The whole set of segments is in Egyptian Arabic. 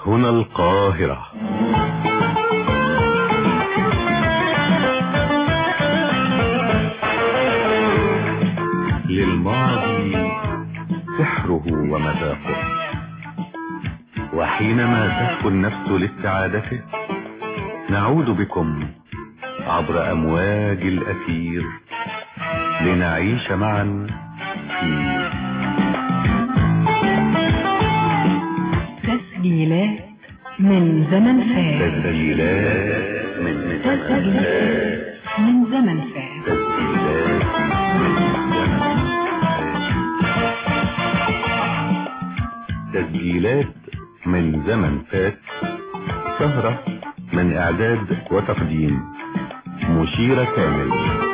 هنا القاهرة للماضي سحره ومذاقه وحينما تهفو النفس لاستعادته نعود بكم عبر أمواج الأثير لنعيش معا في تسجيلات من زمن فات تسجيلات من تسجيلات من زمن فات تسجيلات تسجيلات من زمن فات سهرة من إعداد وتقديم مشيرة كامل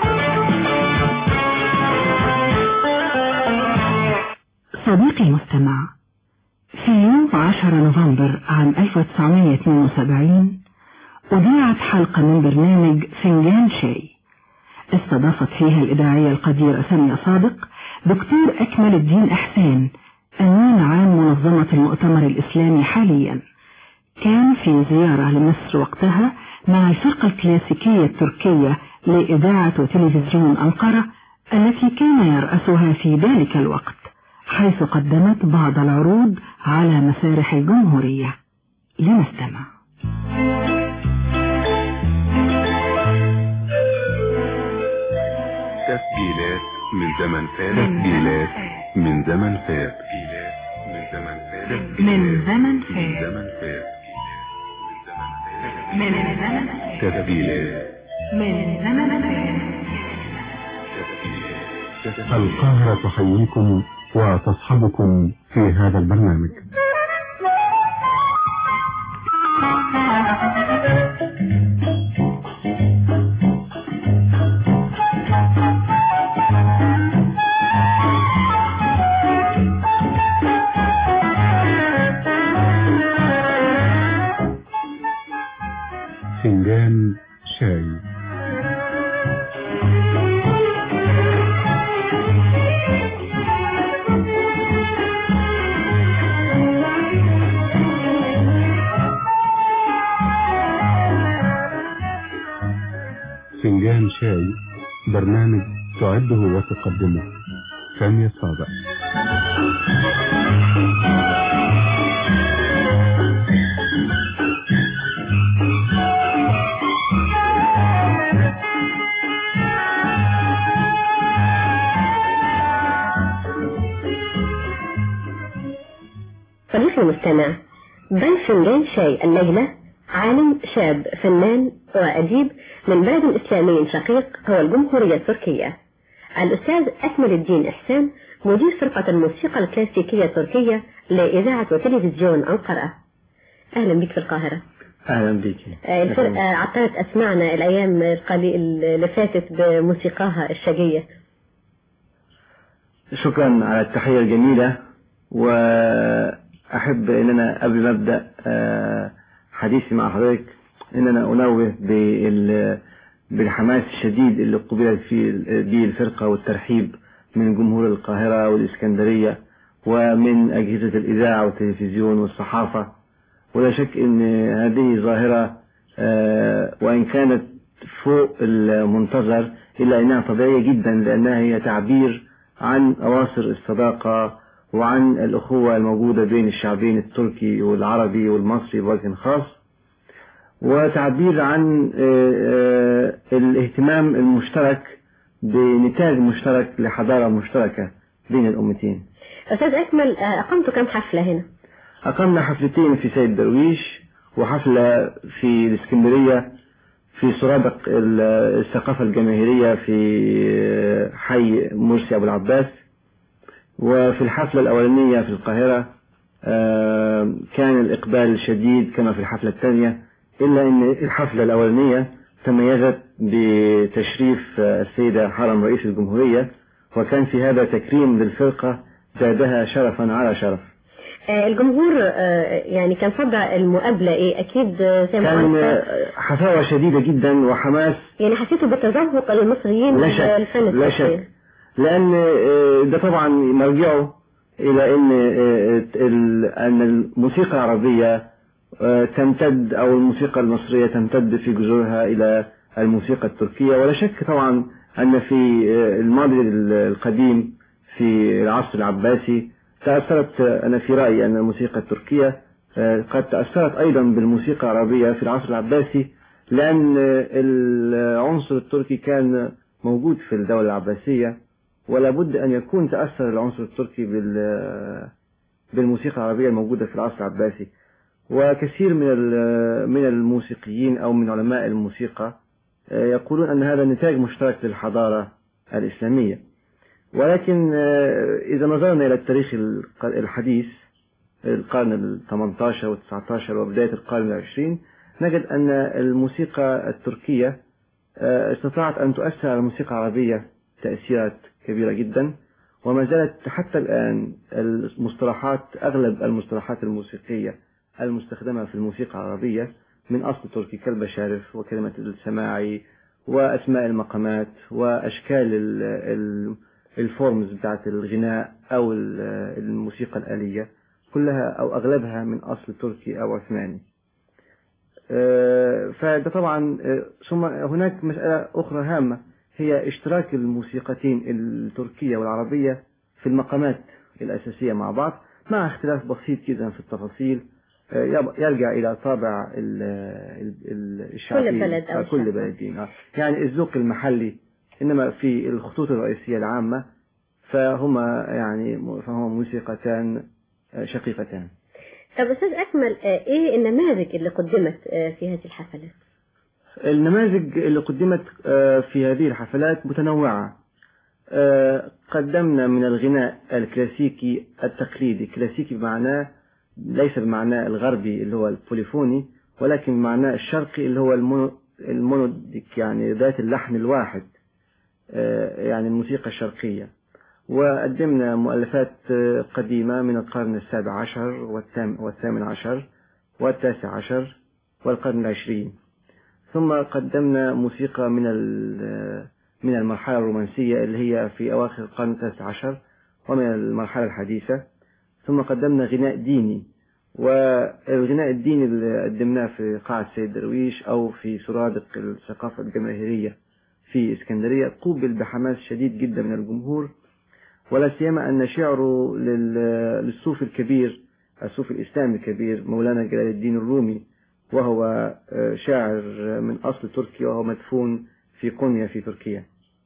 صديقي المستمع في يوم 10 نوفمبر عام 1972 أذيعت حلقة من برنامج فنجان شاي استضافت فيها الإذاعية القديرة سامية صادق دكتور أكمل الدين إحسان أمين عام منظمة المؤتمر الإسلامي حاليا كان في زيارة لمصر وقتها مع الفرقة الكلاسيكية التركية لإذاعة وتلفزيون أنقرة التي كان يرأسها في ذلك الوقت حيث قدمت بعض العروض على مسارح الجمهورية لنستمع تسجيلات من زمن فات تسجيلات من زمن فات من زمن فات من زمن من فات زمن فات من زمن فات تسجيلات من زمن فات القاهرة تحييكم وتصحبكم في هذا البرنامج فنجان شاي فنجان شاي برنامج تعده وتقدمه سامية صادق صديقي المستمع بل فنجان شاي الليلة عالم شاب فنان وأديب من بلد إسلامي شقيق هو الجمهورية التركية الأستاذ أكمل الدين إحسان مدير فرقة الموسيقى الكلاسيكية التركية لإذاعة وتلفزيون أنقرة أهلا بك في القاهرة اهلا بك آه، الفرقة عطلت أسمعنا الأيام القليل اللي فاتت بموسيقاها الشجية شكرا على التحية الجميلة وأحب أن أنا قبل ما أبدأ آه، حديثي مع حضرتك أن أنا أنوه بال- بالحماس الشديد اللي قبلت فيه به الفرقة والترحيب من جمهور القاهرة والإسكندرية ومن أجهزة الإذاعة والتلفزيون والصحافة ولا شك أن هذه ظاهرة آه، وإن كانت فوق المنتظر إلا أنها طبيعية جدا لأنها هي تعبير عن أواصر الصداقة وعن الأخوة الموجودة بين الشعبين التركي والعربي والمصري بوجه خاص وتعبير عن آه، آه، الاهتمام المشترك بنتاج مشترك لحضارة مشتركة بين الأمتين أستاذ أكمل آه، أقمت كم حفلة هنا أقمنا حفلتين في سيد درويش وحفلة في الإسكندرية في سرادق ال- الثقافة الجماهيرية في حي مرسي أبو العباس وفي الحفلة الأولانية في القاهرة آه، كان الإقبال شديد كما في الحفلة الثانية إلا أن الحفلة الأولانية تميزت بتشريف آه، السيدة حرم رئيس الجمهورية وكان في هذا تكريم للفرقة زادها شرفا على شرف آه، الجمهور آه، يعني كان صدى المقابلة إيه أكيد آه، زي ما كان قلت آه، حفاوة شديدة جدا وحماس يعني حسيتوا بالتذوق المصريين لا شك الفن لا التركي. شك لأن آه، ده طبعا مرجعه إلى أن آه، ال- أن الموسيقى العربية آه، تمتد أو الموسيقى المصرية تمتد في جذورها إلى الموسيقى التركية ولا شك طبعا أن في آه، الماضي القديم في العصر العباسي تأثرت آه، أنا في رأيي أن الموسيقى التركية آه، قد تأثرت أيضا بالموسيقى العربية في العصر العباسي لأن آه، العنصر التركي كان موجود في الدولة العباسية ولا بد أن يكون تأثر العنصر التركي بال آه، بالموسيقى العربية الموجودة في العصر العباسي وكثير من ال- من الموسيقيين أو من علماء الموسيقى آه، يقولون أن هذا نتاج مشترك للحضارة الإسلامية ولكن آه، إذا نظرنا إلى التاريخ الق- الحديث القرن ال 18 وال 19 وبداية القرن العشرين نجد أن الموسيقى التركية آه، استطاعت أن تؤثر على الموسيقى العربية تأثيرات كبيرة جدا وما زالت حتى الآن المصطلحات أغلب المصطلحات الموسيقية المستخدمة في الموسيقى العربية من أصل تركي كالبشارف وكلمة السماعي وأسماء المقامات وأشكال ال- ال- الفورمز بتاعت الغناء أو ال- الموسيقى الآلية كلها أو أغلبها من أصل تركي أو عثماني آه، فده طبعا آه، ثم هناك مسألة أخرى هامة هي اشتراك الموسيقتين التركية والعربية في المقامات الأساسية مع بعض مع اختلاف بسيط جدا في التفاصيل آه، يب- يرجع إلى طابع ال- ال- ال- الشعبي بلد أو آه، كل الشعب. بلدين آه. يعني الذوق المحلي إنما في الخطوط الرئيسية العامة فهما يعني فهما موسيقتان آه، شقيقتان طب أستاذ أكمل آه، إيه النماذج اللي قدمت آه، في هذه الحفلات؟ النماذج اللي قدمت آه، في هذه الحفلات متنوعة آه، قدمنا من الغناء الكلاسيكي التقليدي كلاسيكي بمعناه ليس بمعناه الغربي اللي هو البوليفوني ولكن بمعناه الشرقي اللي هو المونو المونوديك يعني ذات اللحن الواحد آه، يعني الموسيقى الشرقية وقدمنا مؤلفات آه، قديمة من القرن السابع عشر والثام- والثامن عشر والتاسع عشر والقرن العشرين ثم قدمنا موسيقى من ال- من المرحلة الرومانسية اللي هي في أواخر القرن التاسع عشر ومن المرحلة الحديثة ثم قدمنا غناء ديني والغناء الديني اللي قدمناه في قاعة سيد درويش أو في سرادق الثقافة الجماهيرية في اسكندرية قوبل بحماس شديد جدا من الجمهور ولا سيما أن شعره لل- للصوفي الكبير الصوفي الإسلامي الكبير مولانا جلال الدين الرومي وهو آه، شاعر من أصل تركي وهو مدفون في قونيا في تركيا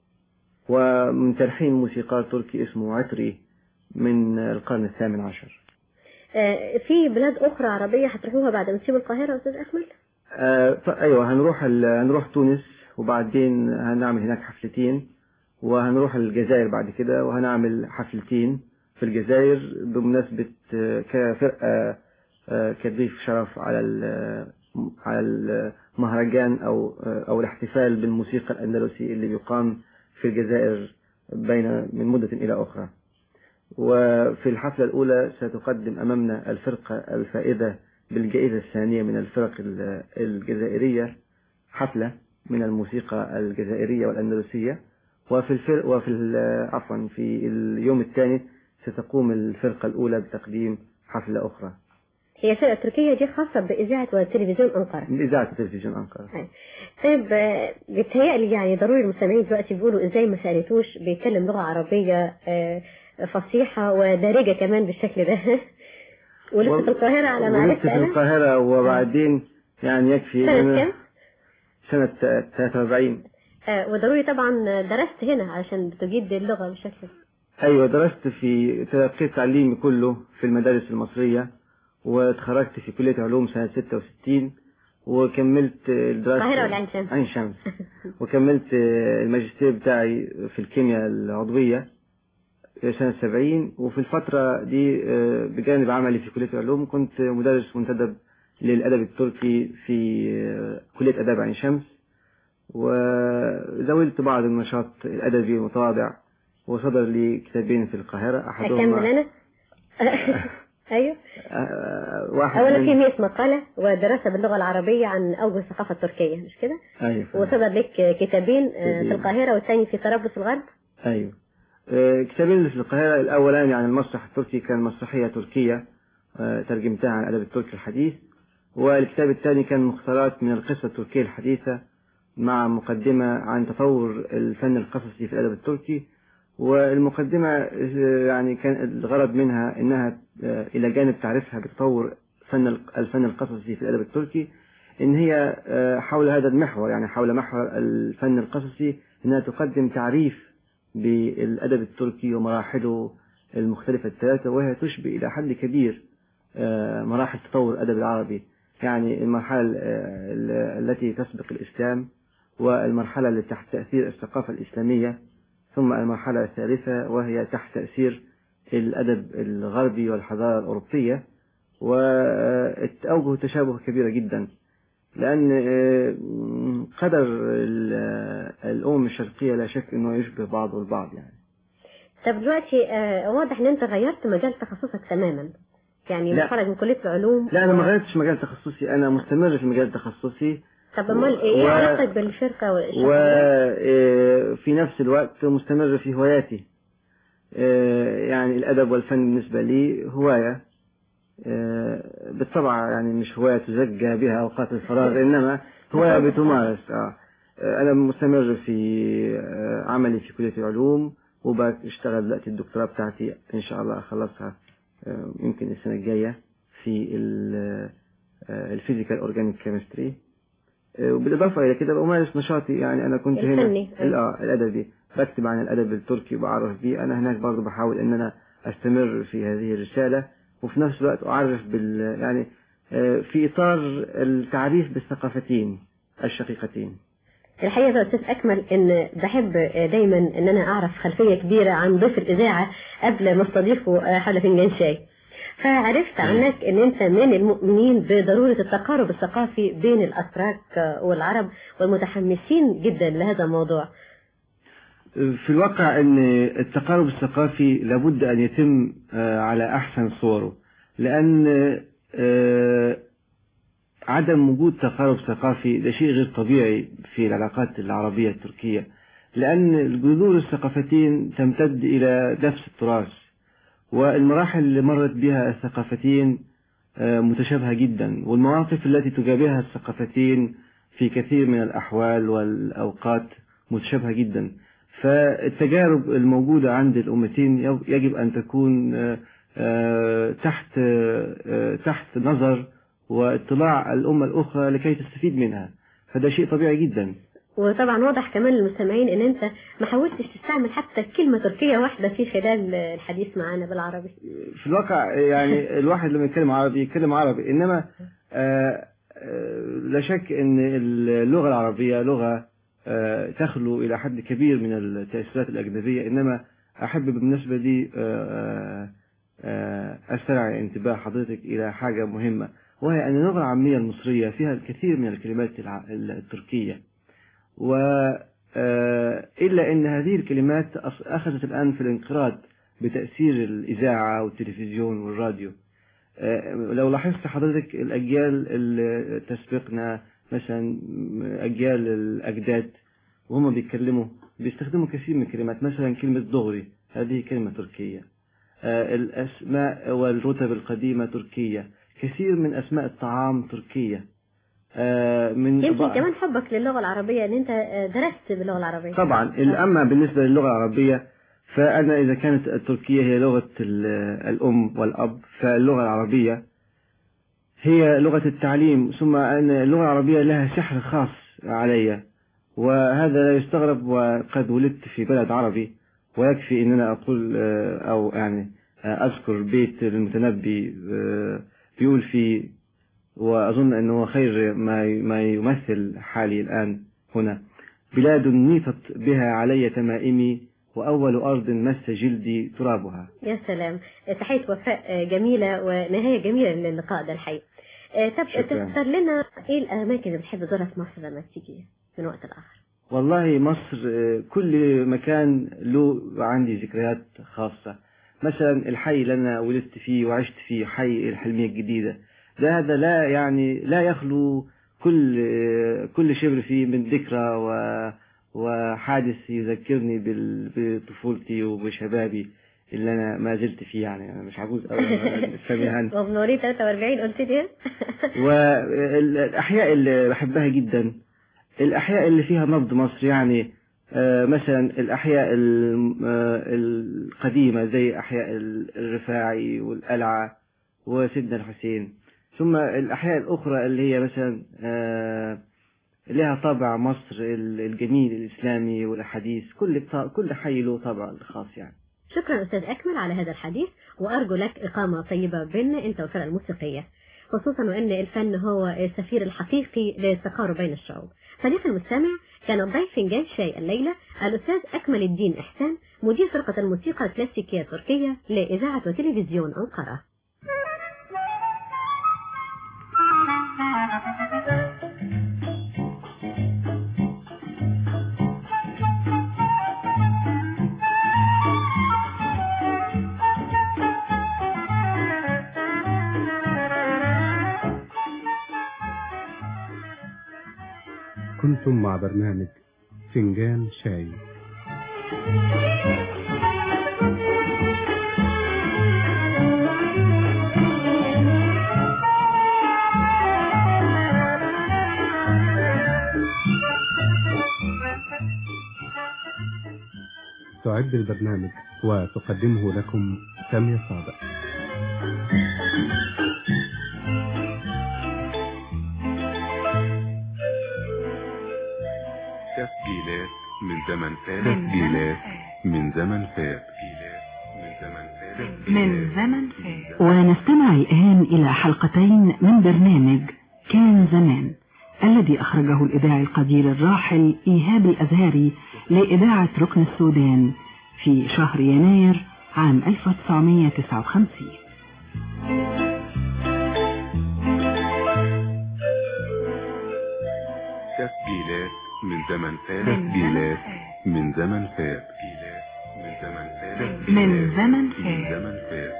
ومن تلحين موسيقار تركي اسمه عطري من القرن الثامن عشر آه، في بلاد أخرى عربية هتروحوها بعد ما تسيبوا القاهرة يا أستاذ أكمل؟ آه، ف- أيوة هنروح ال- هنروح تونس وبعدين هنعمل هناك حفلتين وهنروح الجزائر بعد كده وهنعمل حفلتين في الجزائر بمناسبة آه، كفرقة آه، كضيف شرف على ال- على المهرجان أو آه، أو الاحتفال بالموسيقى الأندلسي اللي بيقام في الجزائر بين من مدة إلى أخرى وفي الحفلة الأولى ستقدم أمامنا الفرقة الفائزة بالجائزة الثانية من الفرق ال- الجزائرية حفلة من الموسيقى الجزائرية والأندلسية وفي الفرق وفي ال- عفوا في اليوم الثاني ستقوم الفرقة الأولى بتقديم حفلة أخرى هي الفرقة التركية دي خاصة بإذاعة وتلفزيون أنقرة بإذاعة تلفزيون أنقرة طيب آه، بيتهيألي يعني ضروري المستمعين دلوقتي بيقولوا ازاي ما سألتوش بيتكلم لغة عربية آه، فصيحة ودارجة كمان بالشكل ده ولسه في القاهرة على ما ولسه عرفت في أنا القاهرة وبعدين يعني يكفي سنة أنا- كام؟ سنة 43 آه، وضروري طبعا درست هنا عشان بتجيد اللغة بالشكل ده أيوة درست في تلقيت تعليمي كله في المدارس المصرية وتخرجت في كلية علوم سنة 66 وكملت الدراسة القاهرة ولا عين شمس؟ عين شمس وكملت الماجستير بتاعي في الكيمياء العضوية سنة 70 وفي الفترة دي آه، بجانب عملي في كلية العلوم كنت مدرس منتدب للأدب التركي في آه، كلية آداب عين شمس وزاولت بعض النشاط الأدبي المتواضع وصدر لي كتابين في القاهرة أكمل أحدهما أنا أيوه آه، واحد أولا من- في 100 مقالة ودراسة باللغة العربية عن أوجه الثقافة التركية مش كده؟ أيوة وصدر لك كتابين آه، كتابين. في القاهرة والثاني في طرابلس الغرب أيوة آه، كتابين اللي في القاهرة الأولاني عن المسرح التركي كان مسرحية تركية آه، ترجمتها عن الأدب التركي الحديث والكتاب الثاني كان مختارات من القصة التركية الحديثة مع مقدمة عن تطور الفن القصصي في الأدب التركي والمقدمة آه، يعني كان الغرض منها إنها آه، إلى جانب تعرفها بتطور فن الفن القصصي في الأدب التركي إن هي آه، حول هذا المحور يعني حول محور الفن القصصي إنها تقدم تعريف بالأدب التركي ومراحله المختلفة الثلاثة وهي تشبه إلى حد كبير آه، مراحل تطور الأدب العربي يعني المرحلة آه، التي تسبق الإسلام والمرحلة التي تحت تأثير الثقافة الإسلامية ثم المرحلة الثالثة وهي تحت تأثير الأدب الغربي والحضارة الأوروبية وأوجه تشابه كبيرة جدا لأن آه، قدر الأمم الشرقية لا شك أنه يشبه بعضه البعض يعني طب دلوقتي آه، واضح ان انت غيرت مجال تخصصك تماما يعني لا. مخرج من كليه العلوم لا أنا ما غيرتش مجال تخصصي أنا مستمر في مجال تخصصي طب امال ايه ايه و- علاقتك بالشركه والشغل وفي نفس الوقت مستمر في هواياتي آه، يعني الأدب والفن بالنسبة لي هواية آه، بالطبع يعني مش هواية تزكى بها أوقات الفراغ إنما هواية بتمارس آه. آه، أنا مستمر في آه، عملي في كلية العلوم وبشتغل دلوقتي الدكتوراه بتاعتي إن شاء الله أخلصها آه، يمكن السنة الجاية في الفيزيكال أورجانيك كيمستري وبالإضافة إلى كده بمارس نشاطي يعني أنا كنت هنا الفني. ال- آه الأدبي بكتب عن الأدب التركي وبعرف بيه أنا هناك برضه بحاول إن أنا أستمر في هذه الرسالة وفي نفس الوقت أعرف بال يعني آه، في إطار التعريف بالثقافتين الشقيقتين الحقيقه يا استاذ اكمل ان بحب دايما ان انا اعرف خلفيه كبيره عن ضيف الاذاعه قبل ما استضيفه حول فنجان شاي فعرفت عنك ان انت من المؤمنين بضروره التقارب الثقافي بين الاتراك والعرب والمتحمسين جدا لهذا الموضوع في الواقع ان التقارب الثقافي لابد ان يتم آه، على احسن صوره لان آه، عدم وجود تقارب ثقافي ده شيء غير طبيعي في العلاقات العربية التركية لأن الجذور الثقافتين تمتد إلى نفس التراث والمراحل اللي مرت بها الثقافتين آه، متشابهة جدا والمواقف التي تجابهها الثقافتين في كثير من الأحوال والأوقات متشابهة جدا فالتجارب الموجودة عند الأمتين يجب أن تكون آه، آه، تحت آه، تحت نظر واطلاع الأمة الأخرى لكي تستفيد منها فده شيء طبيعي جدا وطبعا واضح كمان للمستمعين ان انت ما حاولتش تستعمل حتى كلمه تركيه واحده في خلال الحديث معانا بالعربي في الواقع يعني الواحد لما يتكلم عربي يتكلم عربي إنما آه، آه، لا شك أن اللغة العربية لغة آه، تخلو إلى حد كبير من التأثيرات الأجنبية إنما أحب بالنسبة لي آه، آه، أسترعي انتباه حضرتك إلى حاجة مهمة وهي أن اللغة العامية المصرية فيها الكثير من الكلمات الع- التركية و آه، إلا أن هذه الكلمات أص- أخذت الآن في الانقراض بتأثير الإذاعة والتلفزيون والراديو آه، لو لاحظت حضرتك الأجيال اللي تسبقنا مثلا أجيال الأجداد وهم بيتكلموا بيستخدموا كثير من الكلمات مثلا كلمة دغري هذه كلمة تركية آه، الأسماء والرتب القديمة تركية كثير من أسماء الطعام تركية آه، من يمكن بعض- كمان حبك للغه العربيه ان انت درست باللغه العربيه طبعا أما بالنسبة للغة العربية فأنا إذا كانت التركية هي لغة ال- الأم والأب فاللغة العربية هي لغة التعليم ثم أن اللغة العربية لها سحر خاص علي وهذا لا يستغرب وقد ولدت في بلد عربي ويكفي أن أنا أقول آه، أو يعني آه، أذكر بيت المتنبي آه، بيقول فيه وأظن أنه خير ما ما يمثل حالي الآن هنا بلاد نيطت بها علي تمائمي وأول أرض مس جلدي ترابها يا سلام تحيه وفاء جميله ونهايه جميله للقاء ده الحقيقه آه، طب شكراً. تختار لنا ايه الاماكن اللي بتحب تزورها في مصر لما تيجي من وقت لاخر والله مصر آه، كل مكان له عندي ذكريات خاصة مثلا الحي اللي أنا ولدت فيه وعشت فيه حي الحلمية الجديدة ده هذا لا يعني لا يخلو كل آه، كل شبر فيه من ذكرى و وحادث يذكرني بال- بطفولتي وبشبابي اللي انا ما زلت فيه يعني انا مش عجوز قوي سامي هاني وبنوري 43 قلت لي والأحياء اللي بحبها جدا الأحياء اللي فيها نبض مصر يعني آه، مثلا الأحياء ال- آه، القديمة زي أحياء ال- الرفاعي والقلعة وسيدنا الحسين ثم الأحياء الأخرى اللي هي مثلا آه، لها طابع مصر ال- الجميل الإسلامي والأحاديث كل ط- كل حي له طابع الخاص يعني شكرا أستاذ أكمل على هذا الحديث وأرجو لك إقامة طيبة بيننا أنت والفرقة الموسيقية خصوصا وأن الفن هو السفير الحقيقي للتقارب بين الشعوب صديقي المستمع كان ضيف فنجان شاي الليلة الأستاذ أكمل الدين إحسان مدير فرقة الموسيقى الكلاسيكية التركية لإذاعة وتلفزيون أنقرة كنتم مع برنامج فنجان شاي تعد البرنامج وتقدمه لكم سامية صادق تسجيلات من زمن فات تسجيلات من زمن فات من زمن فات من زمن فات ونستمع الآن إلى حلقتين من برنامج كان زمان الذي أخرجه الإذاعي القدير الراحل إيهاب الأزهري لإذاعة ركن السودان في شهر يناير عام 1959 تسجيلات من زمن فات تسجيلات من زمن فات من زمن فات من زمن من فات زمن فات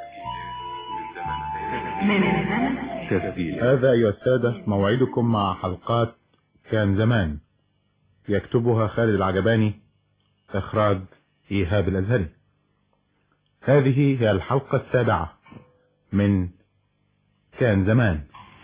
من زمن فات تسجيلات هذا أيها السادة موعدكم مع حلقات كان زمان يكتبها خالد العجباني إخراج إيهاب الأزهري هذه هي الحلقة السابعة من كان زمان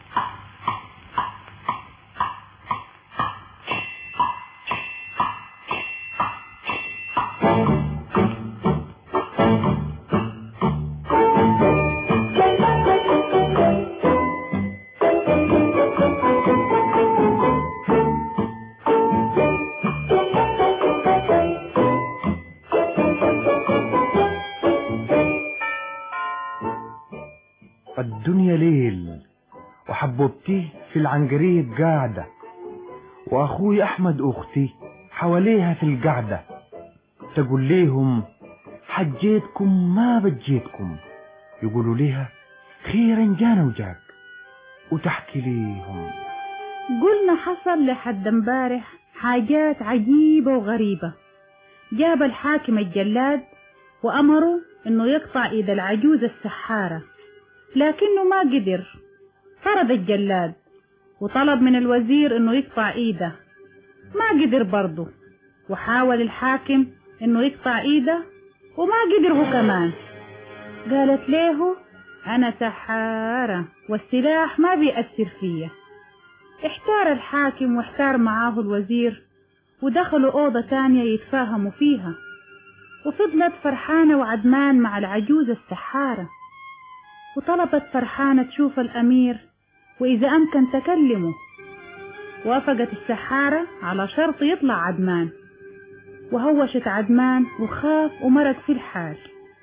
الدنيا ليل وحبوبتي في العنجرية قاعدة وأخوي أحمد أختي حواليها في القعدة تقول ليهم حجيتكم ما بجيتكم يقولوا ليها خيرا جانا وجاك وتحكي ليهم قلنا حصل لحد امبارح حاجات عجيبة وغريبة جاب الحاكم الجلاد وأمره إنه يقطع إيد العجوز السحارة لكنه ما قدر طرد الجلاد وطلب من الوزير إنه يقطع إيده ما قدر برضه وحاول الحاكم إنه يقطع إيده وما قدر هو كمان قالت له أنا سحارة والسلاح ما بيأثر فيا احتار الحاكم واحتار معاه الوزير ودخلوا أوضة تانية يتفاهموا فيها وفضلت فرحانة وعدمان مع العجوز السحارة وطلبت فرحانة تشوف الأمير وإذا أمكن تكلمه وافقت السحارة على شرط يطلع عدمان وهوشت عدمان وخاف ومرق في الحال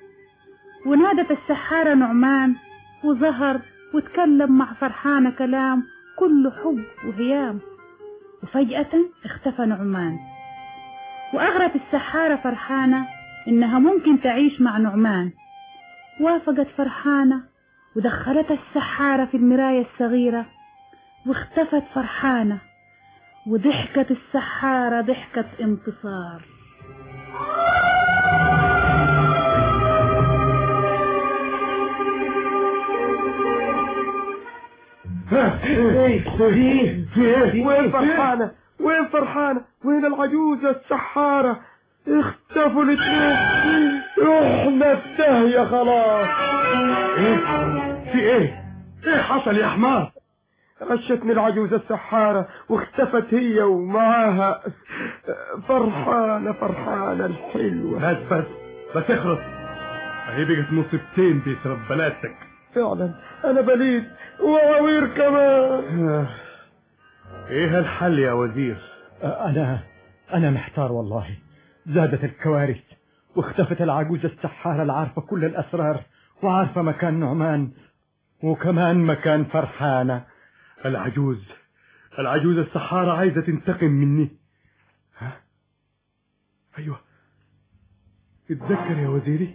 ونادت السحارة نعمان وظهر وتكلم مع فرحانة كلام كله حب وهيام وفجأة اختفى نعمان وأغرت السحارة فرحانة إنها ممكن تعيش مع نعمان وافقت فرحانة ودخلتها السحارة في المراية الصغيرة واختفت فرحانة وضحكت السحارة ضحكة انتصار وين فرحانة وين فرحانة وين العجوزة السحارة اختفوا الاثنين رحنا في داهية خلاص ايه في ايه ايه حصل يا حمار غشتني العجوزة السحارة واختفت هي ومعاها فرحانة فرحانة الحلوة بس بس بس اخرس اهي بقت مصيبتين بسبب بلادتك فعلا انا بليد وعوير كمان ايه الحل يا وزير أنا أنا محتار والله زادت الكوارث واختفت العجوزة السحارة العارفة كل الأسرار وعارفة مكان نعمان وكمان مكان فرحانة العجوز العجوز السحارة عايزة تنتقم مني ها ايوه اتذكر يا وزيري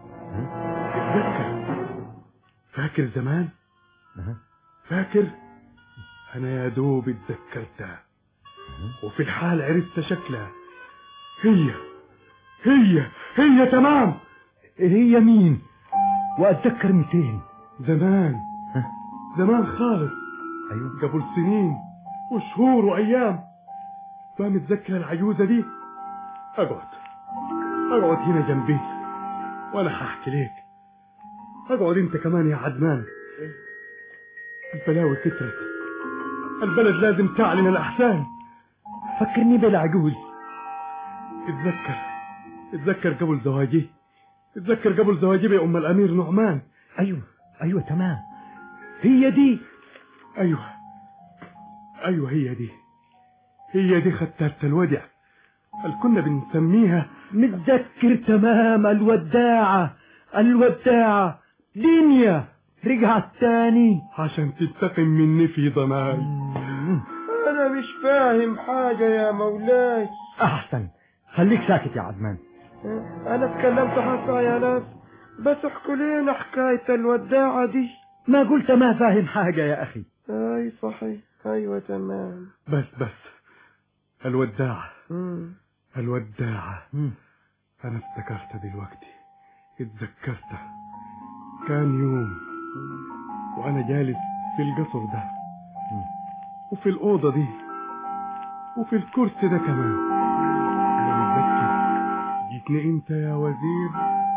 اتذكر فاكر زمان فاكر انا يا دوب اتذكرتها وفي الحال عرفت شكلها هي هي هي تمام هي مين وأتذكر ميتين زمان زمان خالص أيوة قبل سنين وشهور وايام ما متذكر العجوزه دي اقعد اقعد هنا جنبي وانا هحكي ليك اقعد انت كمان يا عدنان البلاوي كترت البلد لازم تعلن الاحسان فكرني بالعجوز اتذكر اتذكر قبل زواجي اتذكر قبل زواجي بأم الأمير نعمان أيوة أيوة تمام هي دي أيوة أيوة هي دي هي دي ختارة الودع اللي كنا بنسميها متذكر تمام الوداعة الوداعة دنيا رجعت تاني عشان تنتقم مني في ضناي انا مش فاهم حاجة يا مولاي أحسن خليك ساكت يا عدمان انا اتكلمت حتى يا ناس بس احكوا لنا حكاية الوداعة دي ما قلت ما فاهم حاجة يا أخي اي صحيح ايوه تمام بس بس الوداعة مم. الوداعة مم. أنا افتكرت دلوقتي اتذكرت كان يوم وأنا جالس في القصر ده وفي الأوضة دي وفي الكرسي ده كمان أنا متذكر جيتني أنت يا وزير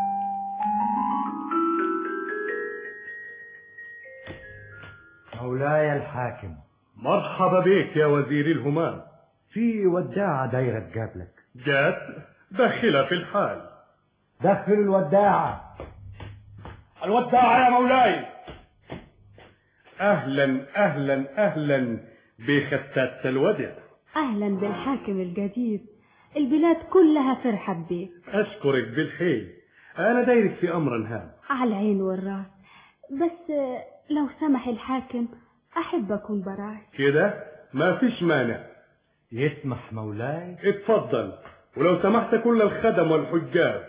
مولاي الحاكم مرحبا بك يا وزير الهمام في وداعة دايرة تقابلك جات داخلة في الحال دخل الوداعة الوداعة يا مولاي أهلا أهلا أهلا بختات الودع أهلا بالحاكم الجديد البلاد كلها فرحت بيك أشكرك بالخير أنا دايرك في أمر هام على العين والراس بس آه، لو سمح الحاكم أحب أكون براي كده ما فيش مانع يسمح مولاي اتفضل ولو سمحت كل الخدم والحجاب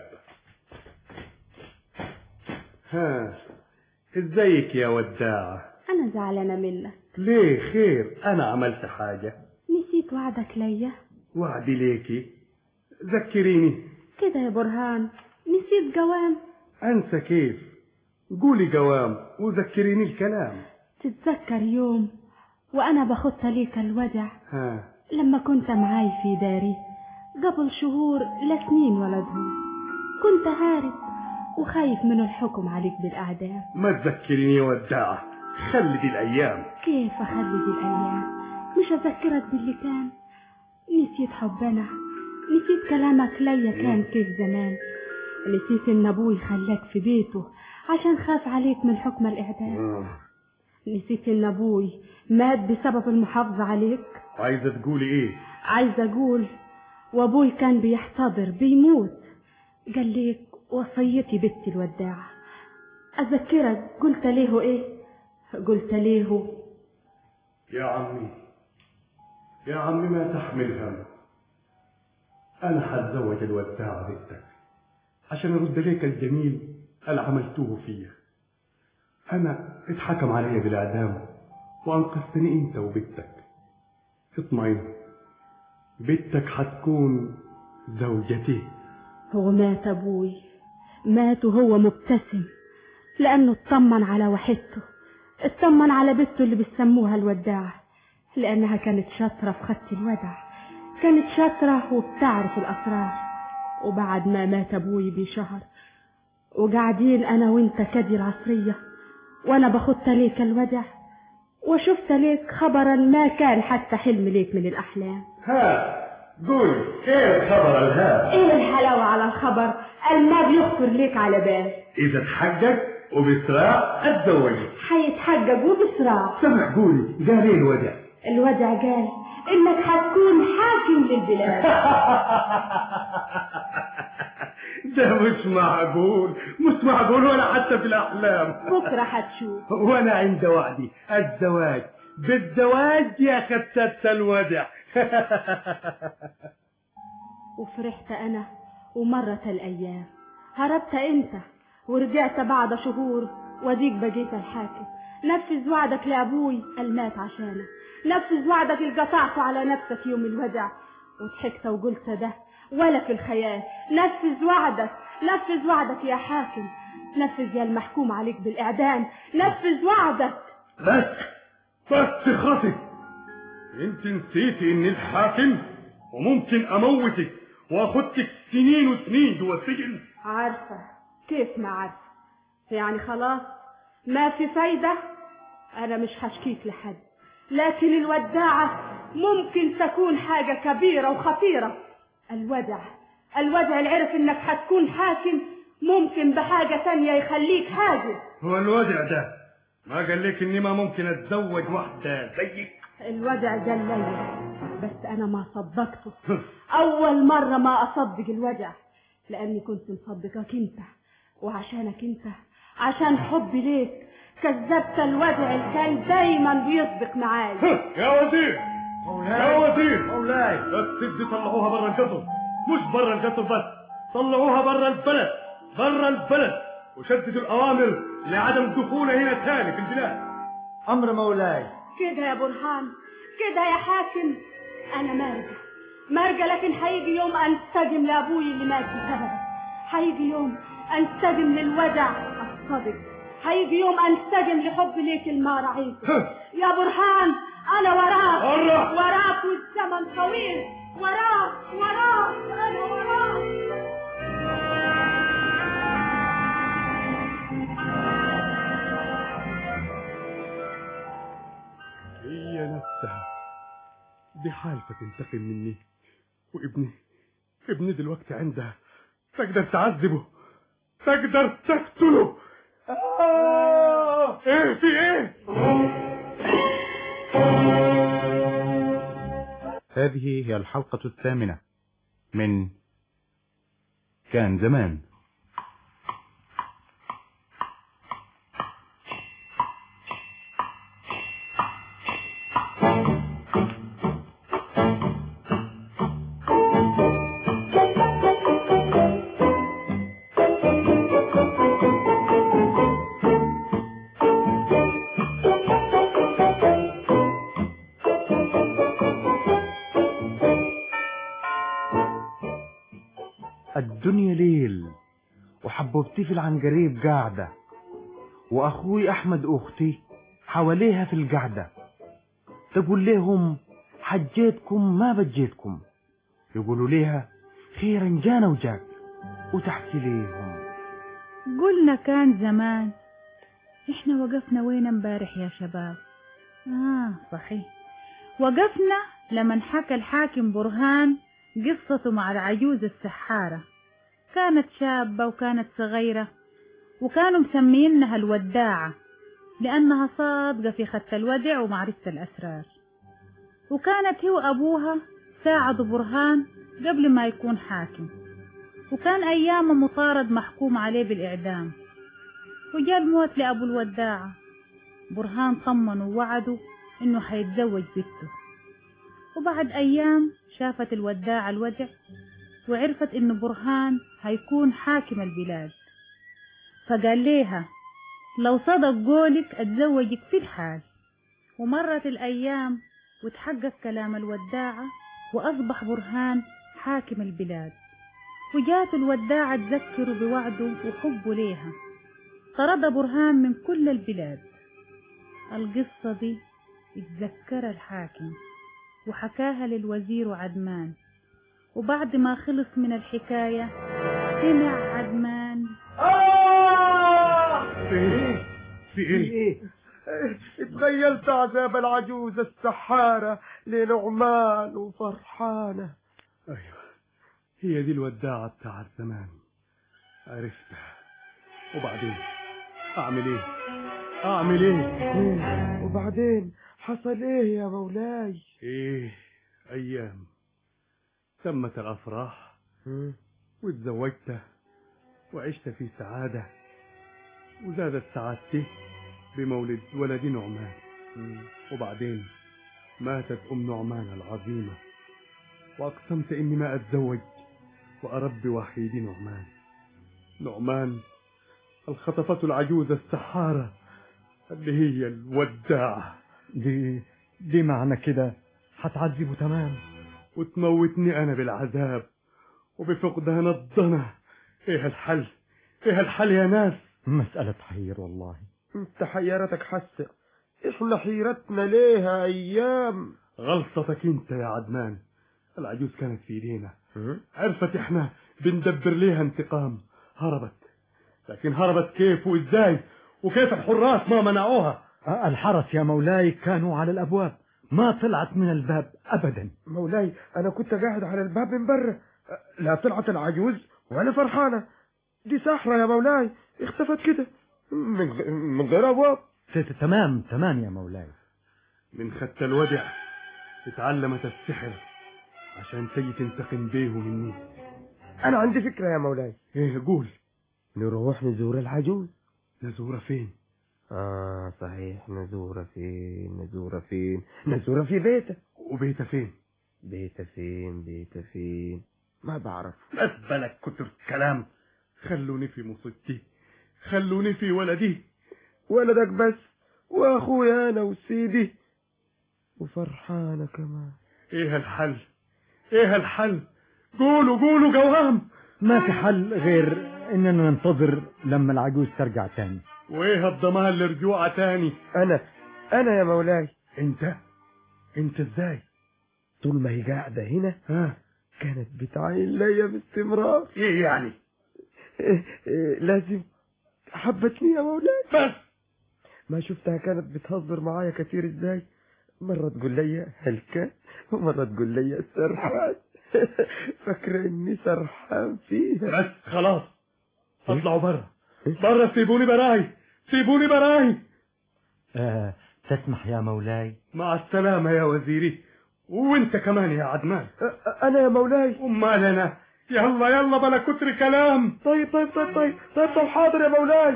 ها ازيك يا وداعة أنا زعلانة منك ليه خير أنا عملت حاجة نسيت وعدك ليا وعدي ليكي ذكريني كده يا برهان نسيت جوام أنسى كيف قولي جوام وذكريني الكلام تتذكر يوم وأنا بخط ليك الودع ها لما كنت معاي في داري قبل شهور لا سنين ولدهم كنت هارب وخايف من الحكم عليك بالأعدام ما تذكريني يا وداعة خلي دي الأيام كيف أخلي دي الأيام مش أذكرك باللي كان نسيت حبنا نسيت كلامك ليا كان كيف زمان نسيت إن أبوي خلاك في بيته عشان خاف عليك من حكم الإعدام نسيت إن أبوي مات بسبب المحافظة عليك عايزة تقولي إيه عايزة أقول وأبوي كان بيحتضر بيموت قال ليك وصيتي بنتي الوداعة أذكرك قلت ليه إيه قلت ليه يا عمي يا عمي ما تحمل هم أنا حتزوج الوداعة بنتك عشان أرد ليك الجميل اللي عملتوه فيا أنا اتحكم علي بالإعدام وأنقذتني أنت وبنتك اطمئن بنتك حتكون زوجتي هو مات أبوي مات وهو مبتسم لأنه اطمن على وحدته اطمن على بنته اللي بيسموها الوداعة لأنها كانت شاطرة في خط الودع كانت شاطرة وبتعرف الأسرار وبعد ما مات أبوي بشهر وقاعدين انا وانت كدي العصرية وانا بخط ليك الودع وشفت ليك خبرا ما كان حتى حلم ليك من الاحلام ها قول ايه خبر الهام ايه الحلاوة على الخبر ما بيخطر ليك على بال اذا اتحقق وبسراع اتزوجك حيتحقق وبسرعة سمع قولي قال ايه الودع الودع قال انك حتكون حاكم للبلاد ده مش معقول مش معقول ولا حتى في الاحلام بكرة حتشوف وانا عند وعدي الزواج بالزواج يا ختت الودع وفرحت انا ومرت الايام هربت انت ورجعت بعد شهور وديك بقيت الحاكم نفذ وعدك لابوي المات عشانك نفذ وعدك اللي قطعته على نفسك يوم الودع وضحكت وقلت ده ولا في الخيال نفذ وعدك نفذ وعدك يا حاكم نفذ يا المحكوم عليك بالإعدام نفذ وعدك بس بس خطي انت نسيتي اني الحاكم وممكن اموتك واخدك سنين وسنين جوا السجن عارفة كيف ما عارفة يعني خلاص ما في فايدة أنا مش هشكيك لحد لكن الوداعة ممكن تكون حاجة كبيرة وخطيرة الودع الودع اللي عرف انك هتكون حاكم ممكن بحاجة تانية يخليك هاجر هو الودع ده ما قال لك اني ما ممكن اتزوج واحدة زيك الودع قال لي بس انا ما صدقته اول مرة ما اصدق الودع لاني كنت مصدقك انت وعشانك انت عشان حبي ليك كذبت الودع اللي كان دايما بيصدق معاي يا وزير يا وزير مولاي بس تدي طلعوها برا القصر مش برا القصر بس طلعوها برا البلد برا البلد وشددوا الاوامر لعدم دخولها هنا تاني في البلاد امر مولاي كده يا برهان كده يا حاكم انا مارجة مارجة لكن هيجي يوم انسجم لابوي اللي مات بسببك هيجي يوم انسجم للودع الصدق هيجي يوم انسجم لحب ليك المار عيد يا برهان انا وراك قرب. وراك والزمن طويل وراك وراك انا وراك هي نفسها دي حالفة تنتقم مني وابني ابني دلوقتي عندها تقدر تعذبه تقدر تقتله آه! ايه في ايه هذه هي الحلقة الثامنة من كان زمان الدنيا ليل وحبوبتي في العنقريب قاعدة وأخوي أحمد أختي حواليها في القعدة تقول لهم حجيتكم ما بجيتكم يقولوا ليها خيرا جانا وجاك وتحكي ليهم قلنا كان زمان احنا وقفنا وين امبارح يا شباب اه صحيح وقفنا لما حكى الحاكم برهان قصته مع العجوز السحارة كانت شابة وكانت صغيرة وكانوا مسمينها الوداعة لأنها صادقة في خط الودع ومعرفة الأسرار وكانت هي وأبوها ساعدوا برهان قبل ما يكون حاكم وكان أيامه مطارد محكوم عليه بالإعدام وجاء الموت لأبو الوداعة برهان طمنه ووعده إنه حيتزوج بنته وبعد أيام شافت الوداعة الودع وعرفت إن برهان هيكون حاكم البلاد فقال ليها لو صدق قولك أتزوجك في الحال ومرت الأيام وتحقق كلام الوداعة وأصبح برهان حاكم البلاد وجات الوداعة تذكره بوعده وحبه ليها طرد برهان من كل البلاد القصة دي اتذكرها الحاكم وحكاها للوزير عدمان وبعد ما خلص من الحكاية سمع عدمان آه ايه في ايه اتخيلت عذاب العجوز السحارة لنعمان وفرحانة ايوه هي دي الوداعة بتاعت زمان عرفتها وبعدين اعمل ايه اعمل ايه وبعدين حصل ايه يا مولاي ايه ايام تمت الافراح واتزوجت وعشت في سعادة وزادت سعادتي بمولد ولدي نعمان وبعدين ماتت أم نعمان العظيمة وأقسمت إني ما أتزوج وأربي وحيدي نعمان نعمان الخطفة العجوز السحارة اللي هي الوداعة دي دي معنى كده هتعذبه تمام وتموتني أنا بالعذاب وبفقدان الضنا إيه الحل إيه الحل يا ناس مسألة تحير والله انت حيرتك حسة احنا حيرتنا ليها ايام غلطتك انت يا عدنان العجوز كانت في ايدينا عرفت احنا بندبر ليها انتقام هربت لكن هربت كيف وازاي وكيف الحراس ما منعوها الحرس يا مولاي كانوا على الأبواب ما طلعت من الباب أبدا مولاي انا كنت قاعد على الباب من برا لا طلعت العجوز ولا فرحانة دي ساحرة يا مولاي اختفت كده من غ- من غير ابواب ت- تمام تمام يا مولاي من خدت الودع اتعلمت السحر عشان تيجي تنتقم بيه مني انا عندي فكرة يا مولاي ايه قول نروح نزور العجوز نزورة فين اه صحيح نزورة فين نزورة فين نزورة في بيته وبيته فين بيته فين بيته فين ما بعرف بس بلك كتر كلام خلوني في مصيبتي خلوني في ولدي ولدك بس واخويا انا وسيدي وفرحانة كمان ايه الحل ايه الحل قولوا قولوا جوام ما في حل غير اننا ننتظر لما العجوز ترجع تاني وايه الضمان لرجوعها تاني انا انا يا مولاي انت انت ازاي طول ما هي قاعدة هنا ها كانت بتعين ليا باستمرار ايه يعني إيه إيه لازم حبتني يا مولاي بس ما شفتها كانت بتهزر معايا كتير ازاي مرة تقول لي هلكة ومرة تقول لي سرحان فاكرة اني سرحان فيها بس خلاص اطلعوا برا برا سيبوني براي سيبوني براي آه تسمح يا مولاي مع السلامة يا وزيري وانت كمان يا عدنان أ- انا يا مولاي امال انا يلا يلا بلا كتر كلام طيب طيب طيب طيب طيب طيب حاضر يا مولاي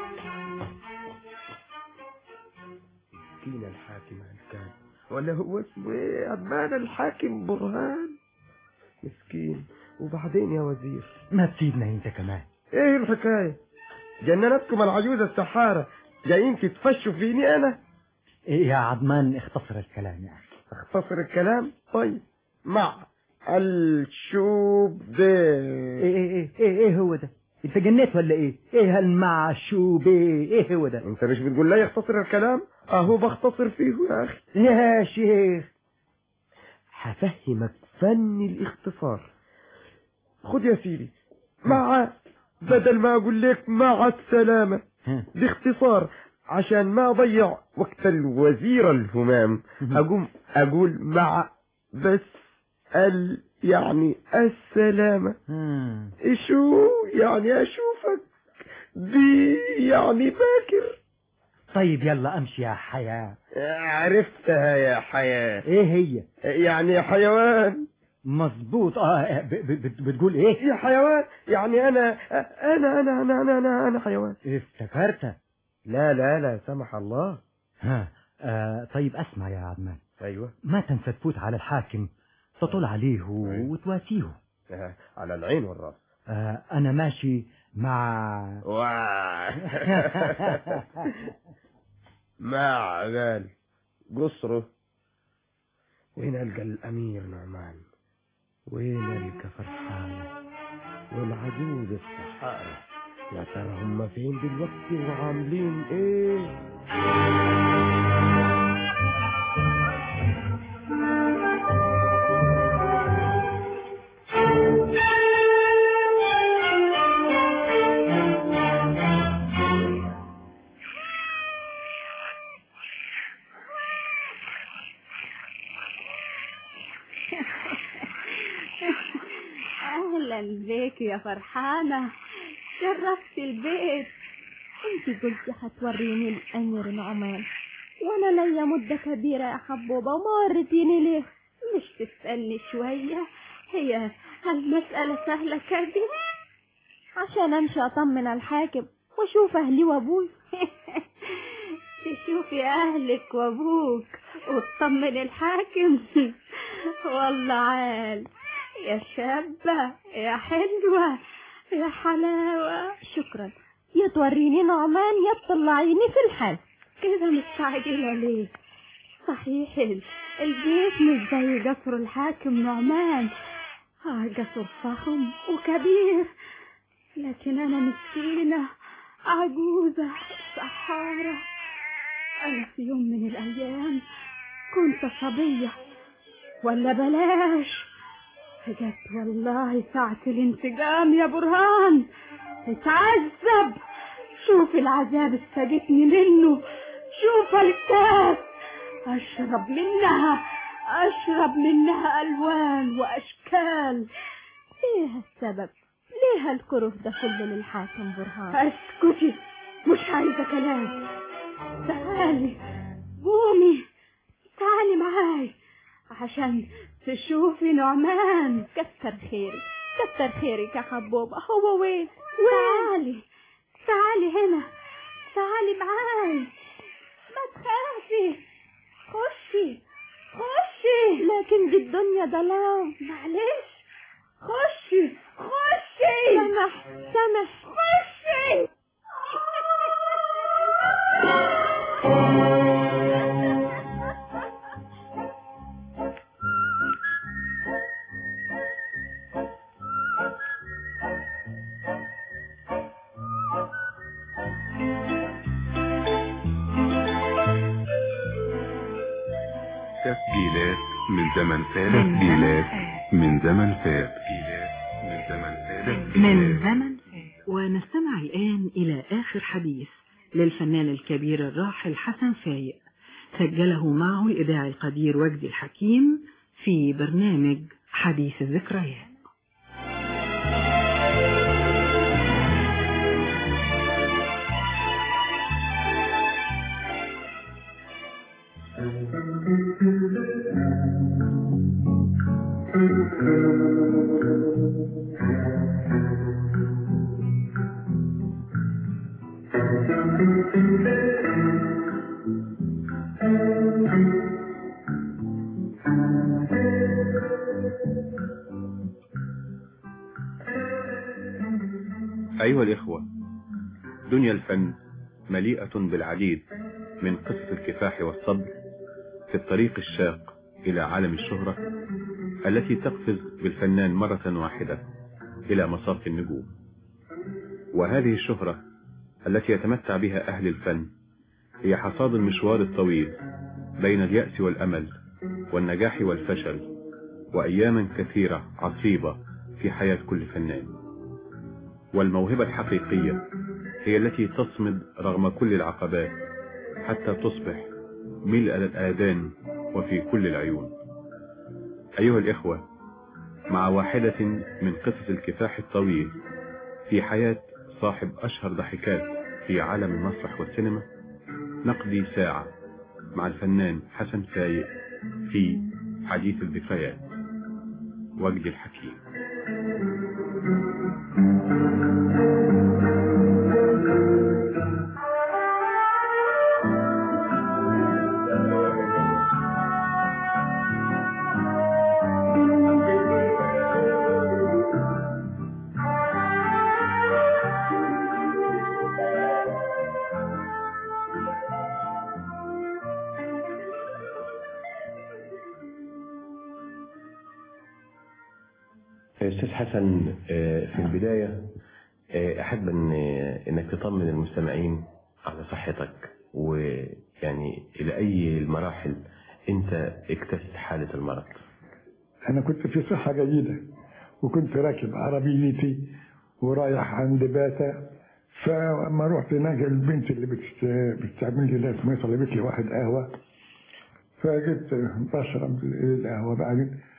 مسكين الحاكم هلكان ولا هو اسمه ايه عدمان الحاكم برهان مسكين وبعدين يا وزير ما تسيبنا انت كمان ايه الحكاية جننتكم العجوزة السحارة جايين تتفشوا فيني انا إيه يا عدمان اختصر الكلام يا اخي اختصر الكلام طيب مع الشوب ده ايه ايه ايه ايه, إيه هو ده انت جنيت ولا ايه ايه هالمعشوب ايه ايه هو ده انت مش بتقول لي اختصر الكلام اهو بختصر فيه يا اخي يا شيخ هفهمك فن الاختصار خد يا سيدي مع بدل ما اقول لك مع السلامة ها. باختصار عشان ما اضيع وقت الوزير الهمام اقوم اقول مع بس ال يعني السلامة مم. شو يعني اشوفك دي يعني باكر طيب يلا امشي يا حياة عرفتها يا حياة ايه هي يعني يا حيوان مظبوط اه ب- ب- بت- بتقول ايه يا حيوان يعني انا انا انا انا انا انا, أنا حيوان افتكرتها لا لا لا سمح الله ها آه طيب اسمع يا عدمان ايوه ما تنسى تفوت على الحاكم تطل عليه وتواسيه على العين والراس آه انا ماشي مع ما قال قصره وين القى الامير نعمان وين القى فرحان والعجوز السحارة يا ترى هم فين دلوقتي وعاملين ايه اهلا بيك يا فرحانة شرفت البيت انت قلتي هتوريني الامير نعمان وانا ليا مدة كبيرة يا حبوبة وما وريتيني ليه مش تسألني شوية هي المسألة سهلة كده عشان امشي اطمن الحاكم واشوف اهلي وابوي تشوفي اهلك وابوك وتطمن الحاكم والله عال يا شابة يا حلوة يا حلاوة شكرا يا توريني نعمان يا تطلعيني في الحال كده مستعجلة ليه صحيح ال- البيت مش زي قصر الحاكم نعمان آه قصر فخم وكبير لكن أنا مسكينة عجوزة سحارة أنا في يوم من الأيام كنت صبية ولا بلاش جت والله ساعة الانتقام يا برهان اتعذب شوف العذاب استجتني منه شوف الكاس اشرب منها اشرب منها الوان واشكال ايه السبب ليه الكره ده كله للحاكم برهان اسكتي مش عايزه كلام تعالي قومي تعالي معاي عشان تشوفي نعمان كتر خيرك كتر خيرك يا حبوبة هو وين تعالي تعالي هنا تعالي معاي ما تخافي خشي خشي لكن دي الدنيا ظلام معلش خشي خشي سمح سمح خشي تسجيلات من زمن فات تسجيلات من زمن فات تسجيلات من زمن فات من زمن ونستمع الآن إلى آخر حديث للفنان الكبير الراحل حسن فايق سجله معه الإذاعي القدير وجدي الحكيم في برنامج حديث الذكريات أيها الإخوة دنيا الفن مليئة بالعديد من قصص الكفاح والصبر في الطريق الشاق إلى عالم الشهرة التي تقفز بالفنان مرة واحدة إلى مصاف النجوم وهذه الشهرة التي يتمتع بها أهل الفن هي حصاد المشوار الطويل بين اليأس والأمل والنجاح والفشل وأيام كثيرة عصيبة في حياة كل فنان والموهبة الحقيقية هي التي تصمد رغم كل العقبات حتى تصبح ملء الآذان وفي كل العيون أيها الإخوة مع واحدة من قصص الكفاح الطويل في حياة صاحب أشهر ضحكات في عالم المسرح والسينما نقضي ساعة مع الفنان حسن فايق في حديث الذكريات وجدي الحكيم أستاذ حسن آه، في البداية آه، أحب أن أنك تطمن المستمعين على صحتك ويعني إلى أي المراحل أنت اكتشفت حالة المرض أنا كنت في صحة جيدة وكنت راكب عربيتي ورايح عند باتا فلما رحت هناك البنت اللي بتست... بتعمل لي لازمة طلبت لي واحد قهوة فجبت بشرب القهوة بعدين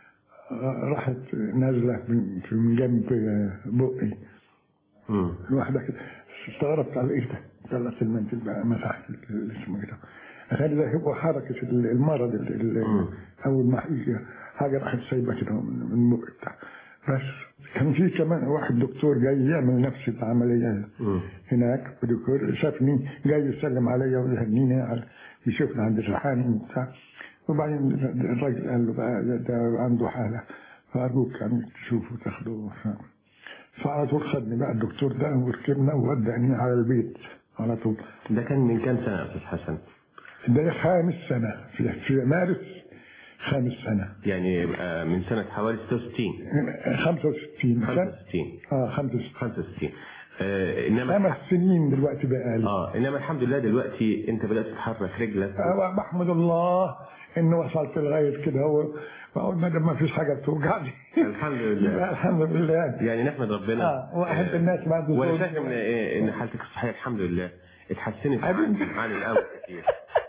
راحت نازله من من جنب بقي مم. الواحده كده استغربت على ايه ده طلعت المنتل بقى مسحت ال- اسمه كده هل ده هو حركه ال- المرض ال- ال- اول ما يجي حاجه راحت سايبه كده من من بقي بتاع بس كان في كمان واحد دكتور جاي يعمل نفس العمليه مم. هناك ودكتور شافني جاي يسلم عليا ويهنيني على يشوفني عند الريحاني وبتاع وبعدين الراجل قال له بقى ده, ده عنده حاله فارجوك يعني تشوفه وتاخده ف- فعلى طول خدني بقى الدكتور ده وركبنا وودعني على البيت على طول ده كان من كام سنة يا أستاذ حسن؟ ده خامس سنة في, في مارس خامس سنة يعني يبقى من سنة حوالي 66 65 65 اه 65 65 آه انما خمس سنين دلوقتي بقى لي اه انما الحمد لله دلوقتي انت بدات تتحرك رجلك آه، بحمد الله ان وصلت لغايه كده هو بقول ما دام ما فيش حاجه بتوجعني الحمد لله الحمد لله يعني نحمد ربنا اه واحد الناس بعد وانا زوج. فاهم ان إيه، ان حالتك الصحيه الحمد لله اتحسنت عن عن الاول كتير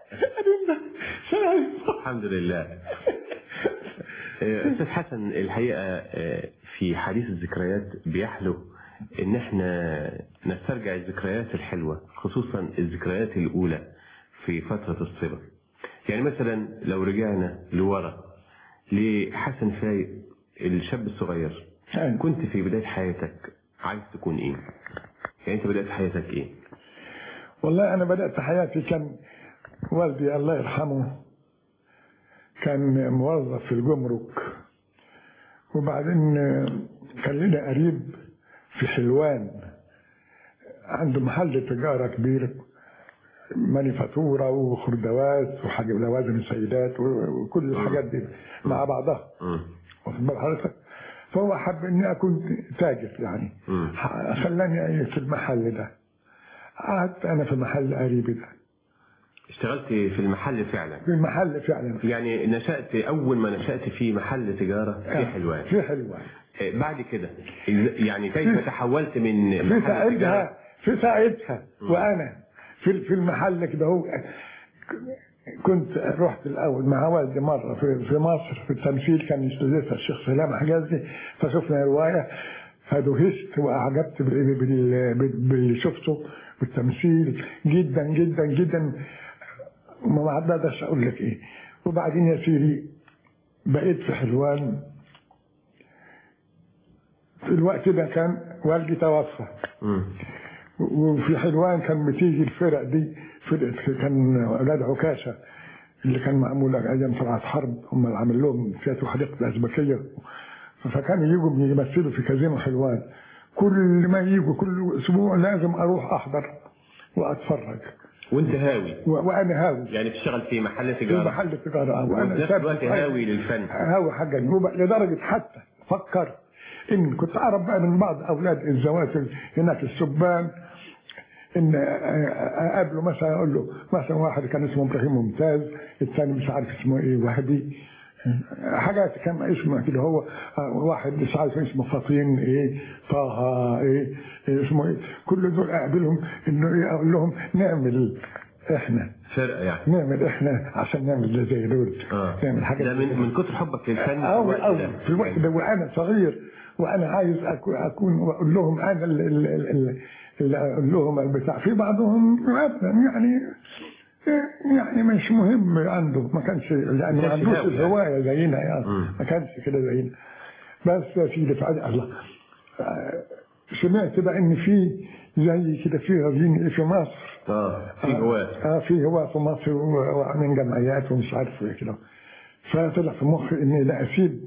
الحمد لله آه، استاذ حسن الحقيقه آه، في حديث الذكريات بيحلو ان احنا نسترجع الذكريات الحلوه خصوصا الذكريات الاولى في فتره الصبا يعني مثلا لو رجعنا لورا لحسن فايق الشاب الصغير كنت في بدايه حياتك عايز تكون ايه؟ يعني انت بدات حياتك ايه؟ والله انا بدات حياتي كان والدي الله يرحمه كان موظف في الجمرك وبعدين كان لنا قريب في حلوان عنده محل تجارة كبير مانيفاتورة وخردوات وحاجة لوازم السيدات وكل الحاجات دي مع بعضها واخد بال حضرتك فهو حب اني اكون تاجر يعني خلاني في المحل ده قعدت انا في محل قريبي ده اشتغلت في المحل فعلا في المحل فعلا يعني نشأت أول ما نشأت في محل تجارة في حلوان في حلوان آه، بعد كده إز- يعني كيف تحولت من في محل ساعتها تجارة في ساعتها وانا في في المحل كده هو كنت رحت الاول مع والدي مره في في مصر في التمثيل كان يستضيفها الشيخ سلام حجازي فشفنا روايه فدهشت واعجبت بال- بال- بال- باللي شفته بالتمثيل جدا جدا جدا وما اقدرش اقول لك ايه وبعدين يا سيدي بقيت في حلوان في الوقت ده كان والدي توفى وفي حلوان كان بتيجي الفرق دي فرقة كان أولاد عكاشة اللي كان معمول أيام طلعت حرب هم اللي عامل لهم فيها حديقة الأزبكية فكانوا يجوا يمثلوا في كازينو حلوان كل ما يجوا كل أسبوع لازم أروح أحضر وأتفرج وانت هاوي و- وأنا هاوي يعني تشتغل في محل في تجارة محل تجارة وفي وأنا نفس شاب الوقت صغير. هاوي للفن هاوي حاجة جنوبة لدرجة حتى فكرت إن كنت أعرف بقى من بعض أولاد الزواتر هناك السبان إن أقابله مثلا أقول له مثلا واحد كان اسمه إبراهيم ممتاز الثاني مش عارف اسمه إيه وهبي حاجات كان اسمه كده هو واحد مش عارف اسمه فطين ايه طه ايه, إيه اسمه ايه كل دول اقابلهم انه ايه اقول لهم نعمل احنا فرقة يعني نعمل احنا عشان نعمل زي دول اه نعمل حاجه ده من من كتر حبك للفن في أو الوقت أو ده في الوقت ده وأنا صغير وأنا عايز أكون, أكون وأقول لهم أنا اللي, اللي, اللي أقول لهم البتاع في بعضهم أبدا يعني يعني مش مهم عنده ما كانش يعني ما كانش عندوش هاوي يعني. الهواية زينا يعني ما كانش كده زينا بس يا سيدي فعلا الله آه، سمعت بقى إن في زي كده في غزين في مصر اه في هواة اه في هواة في مصر و- وعاملين جمعيات ومش عارف ايه كده فطلع في مخي اني لا اسيب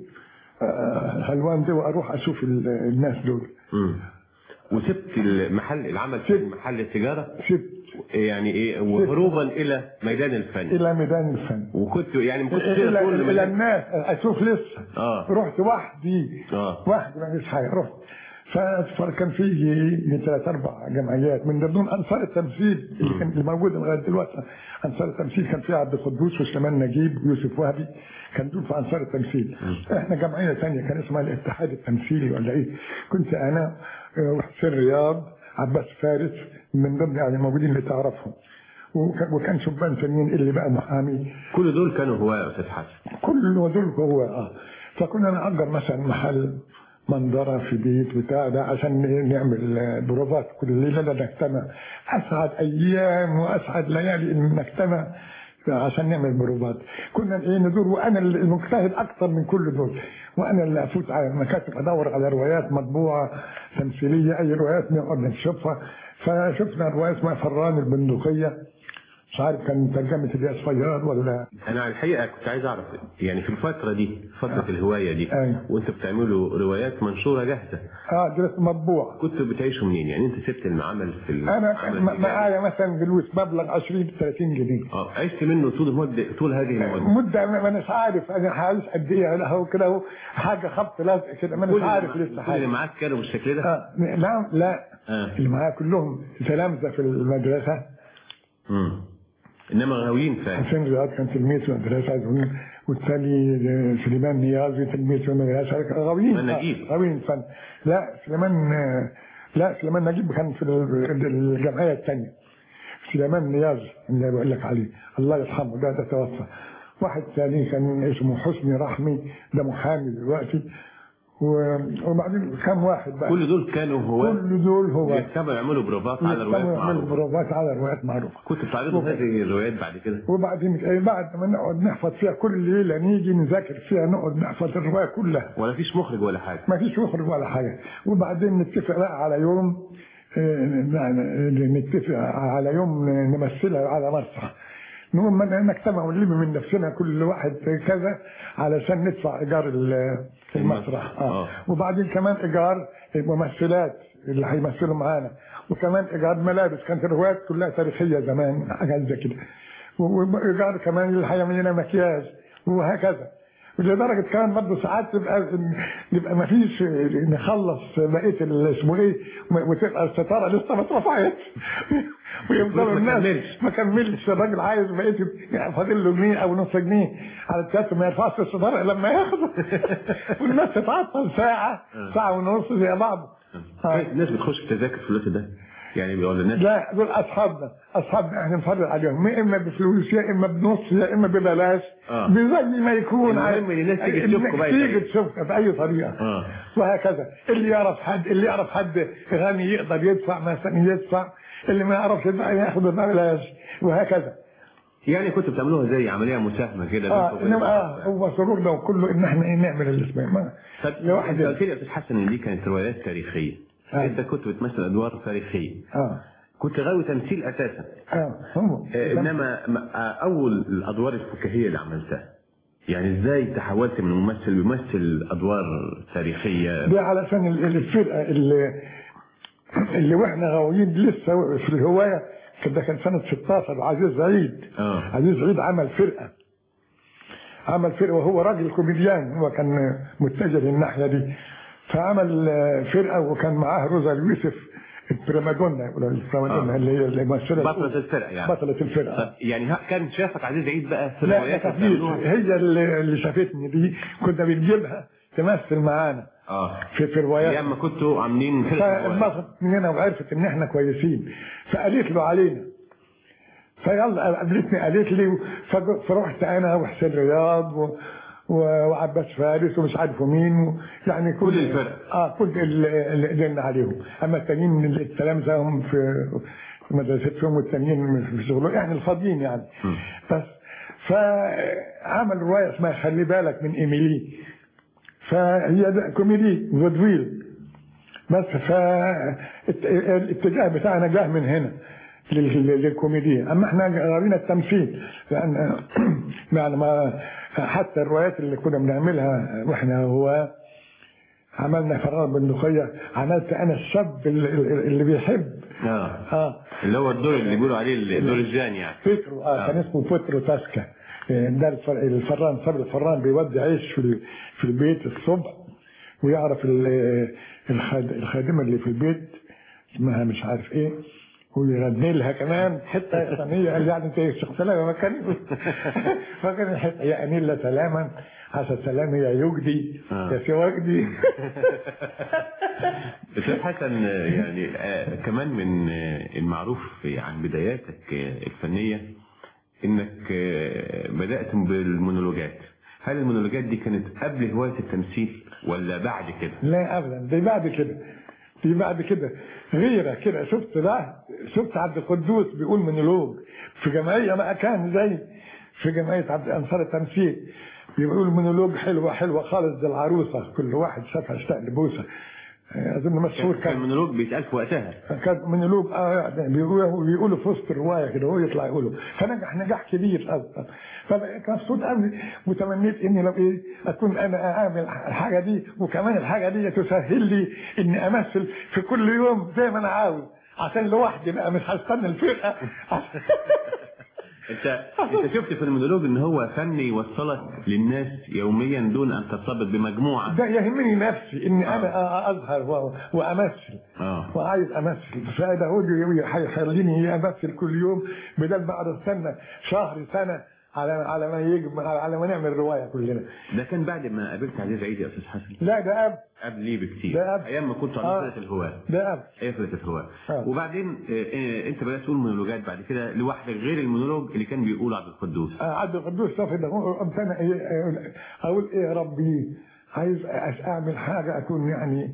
آه، حلوان دي واروح اشوف ال- الناس دول مم. وسبت المحل العمل في محل التجارة سبت يعني ايه وهروبا الى ميدان الفن الى ميدان الفن وكنت يعني ما كنتش الى, تقدر تقول إلى لميدان- الناس اشوف لسه اه رحت وحدي اه واحد ما فيش حاجه رحت ف- فكان في يجي ثلاث اربع جمعيات من ضمنهم انصار التمثيل اللي كان اللي موجود لغايه دلوقتي انصار التمثيل كان في عبد القدوس وسليمان نجيب ويوسف وهبي كان دول في انصار التمثيل احنا جمعيه ثانيه كان اسمها الاتحاد التمثيلي ولا ايه كنت انا آه، وحسين رياض عباس فارس من ضمن يعني الموجودين اللي تعرفهم وكان وكان شبان ثانيين اللي بقى محامي كل دول كانوا هواة يا استاذ حسن كل دول هو اه فكنا نأجر مثلا محل منظرة في بيت بتاع ده عشان نعمل بروفات كل ليلة نجتمع أسعد أيام وأسعد ليالي إن نجتمع عشان نعمل بروفات كنا ايه ندور وانا المجتهد اكتر من كل دول وانا اللي افوت على المكاتب ادور على روايات مطبوعه تمثيليه اي روايات نقعد نشوفها فشفنا روايه اسمها فران البندقيه مش عارف كان ترجمه الياس فياض ولا انا على الحقيقه كنت عايز اعرف يعني في الفتره دي فتره الهوايه دي أيوة. وانتوا بتعملوا روايات منشوره جاهزه اه درس مطبوع كنتوا بتعيشوا منين يعني انت سبت العمل في ال- انا العمل م- التجاري. معايا مثلا فلوس مبلغ 20 30 جنيه اه عشت منه طول مده طول هذه المده مده ما ما اناش عارف انا عايش قد ايه انا هو كده اهو حاجه خبط لازق كده ما كل اناش اللي عارف مع- لسه كل اللي حاجه معاك كانوا بالشكل ده آه لا لا اه اللي معايا كلهم تلامذه في المدرسه امم انما غاويين فعلا حسين رياض كان تلميذ في المدرسه والثاني سليمان نيازي تلميذ في المدرسه غاويين سليمان آه، نجيب. غاويين فن لا سليمان آه، لا سليمان نجيب كان في ال- الجمعيه الثانيه سليمان نيازي اللي بقول لك عليه الله يرحمه ده ده توفى واحد ثاني كان اسمه حسني رحمي ده محامي دلوقتي و- وبعدين كم واحد بقى كل دول كانوا هو كل دول هو يكتبوا يعملوا بروفات على روايات يعملوا معروفه بروفات على روايات معروفه كنت بتعرضوا هذه الروايات بعد كده وبعدين إيه بعد ما نقعد نحفظ فيها كل ليله نيجي نذاكر فيها نقعد نحفظ الروايه كلها ولا فيش مخرج ولا حاجه ما فيش مخرج ولا حاجه وبعدين نتفق بقى على يوم آه، يعني نتفق على يوم نمثلها على مسرح نقوم من- نجتمع ونلم من نفسنا كل واحد كذا علشان ندفع ايجار ال- المسرح آه. وبعدين كمان ايجار الممثلات اللي هيمثلوا معانا وكمان ايجار ملابس كانت الروايات كلها تاريخيه زمان حاجات زي كده و- وايجار كمان اللي هيعمل لنا مكياج وهكذا لدرجه كمان برضه ساعات تبقى يبقى ما فيش نخلص بقيه ال- اسمه ايه وتبقى الستاره لسه ما اترفعتش ويفضلوا ما الناس كملش. ما كملش الراجل عايز بقيه يعني فاضل له جنيه او نص جنيه على التياترو ما يرفعش الستاره الا لما ياخده والناس تتعطل ساعه ساعه ونص زي بعض الناس بتخش في تذاكر في الوقت ده يعني بيقول للناس لا دول اصحابنا اصحابنا احنا نفرق عليهم يا اما بفلوس يا اما بنص يا اما ببلاش آه. زي ما يكون المهم ان الناس تيجي إنك تشوفكم بقى تيجي يتعب. تشوفك باي طريقه اه وهكذا اللي يعرف حد اللي يعرف حد غني يقدر يدفع مثلا يدفع اللي ما يعرفش يدفع ياخد ببلاش وهكذا يعني كنتوا بتعملوها زي عمليه مساهمه كده اه بينكم وبين انما بعض. اه هو سرورنا وكله ان احنا ايه نعمل الاسبوع ما طب لوحدنا. انت قلت لي يا استاذ حسن ان دي كانت روايات تاريخيه آه. انت كنت بتمثل ادوار تاريخيه اه كنت غاوي تمثيل اساسا اه هو آه، انما ما- آه، اول الادوار الفكاهيه اللي عملتها يعني ازاي تحولت من ممثل بيمثل ادوار تاريخيه دي علشان ال- ال- الفرقه اللي اللي واحنا غاويين لسه في الهوايه كده كان سنه 16 عزيز عيد اه عزيز عيد عمل فرقه عمل فرقه وهو راجل كوميديان هو كان متجه للناحيه دي فعمل آه، فرقه وكان معاه روزا اليوسف البريمادونا يقولوا البريمادونا آه. اللي هي الممثله بطلة الفرقه يعني بطله الفرقه طب يعني ها- كان شافك عزيز عيد بقى في لا الروايات يا اللي تفليس بتعملوها؟ هي اللي اللي شافتني دي كنا بنجيبها تمثل معانا اه في في روايات ايام ما كنتوا عاملين فرقه روايات. فانبسطت مننا وعرفت ان احنا كويسين فقالت له علينا فيلا قابلتني قالت لي فج- فرحت انا وحسين رياض و... و- وعباس فارس ومش عارف مين و... يعني كل كل الفرق. اه كل اللي اللي قدرنا عليهم اما التانيين التلامذه هم في في مدرستهم والتانيين في شغلهم يعني الفاضيين يعني مم. بس فعمل روايه اسمها خلي بالك من ايميلي فهي ده كوميدي فودويل بس فالاتجاه بتاعنا جه من هنا لل- للكوميديا اما احنا قرينا التمثيل لان يعني ما حتى الروايات اللي كنا بنعملها واحنا هو عملنا فراغ بندقية عملت انا الشاب اللي, اللي بيحب اه اه اللي هو الدور اللي بيقولوا عليه الدور الجاني يعني بيترو اه كان اسمه بيترو تاسكا آه، ده الفر- الفران صبر الفران بيودي عيش في ال- في البيت الصبح ويعرف ال- الخاد- الخادمه اللي في البيت اسمها مش عارف ايه ويغني لها كمان حته ثانيه قال يعني انت شيخ سلامه ما كان فكان الحته يا انيلا سلاما عسى السلام يا يجدي آه. يا سواجدي استاذ حسن آه، يعني آه، كمان من آه، المعروف عن بداياتك آه، الفنيه انك آه، بدات بالمونولوجات هل المونولوجات دي كانت قبل هواية التمثيل ولا بعد كده لا ابدا دي بعد كده دي بعد كده غيرة كده شفت بقى شفت عبد القدوس بيقول مونولوج في جمعية ما كان زي في جمعية عبد انصار التمثيل بيقول مونولوج حلوة حلوة خالص دي العروسة كل واحد شافها اشتاق لبوسة اظن مشهور كان المونولوج بيتقال في وقتها كان مونولوج اه يعني بيقولوا بيقولوا في وسط الروايه كده هو يطلع يقوله فنجح نجاح كبير اصلا فكان مبسوط قوي وتمنيت اني لو ايه اكون انا اعمل الحاجه دي وكمان الحاجه دي تسهل لي اني امثل في كل يوم زي ما انا عاوز عشان لوحدي بقى مش هستنى الفرقه انت انت شفت في المونولوج ان هو فن يوصلك للناس يوميا دون ان ترتبط بمجموعه ده يهمني نفسي اني انا اظهر و- وامثل اه وعايز امثل فده هو اللي هيخليني امثل كل يوم بدل ما اقعد استنى شهر سنه على على ما يجمع على ما نعمل روايه كلنا ده كان بعد ما قابلت عزيز عيد يا استاذ حسن لا ده اب قبل ليه بكتير ده قبل. ايام ما كنت على آه. فرقه الهواة ده اب ايه فرقه الهواة آه. وبعدين آه، آه، انت بدات تقول مونولوجات بعد كده لوحدك غير المونولوج اللي كان بيقوله عبد القدوس آه، عبد القدوس صافي ده هو- قمت انا إيه- إيه- اقول ايه يا ربي عايز أش- اعمل حاجه اكون يعني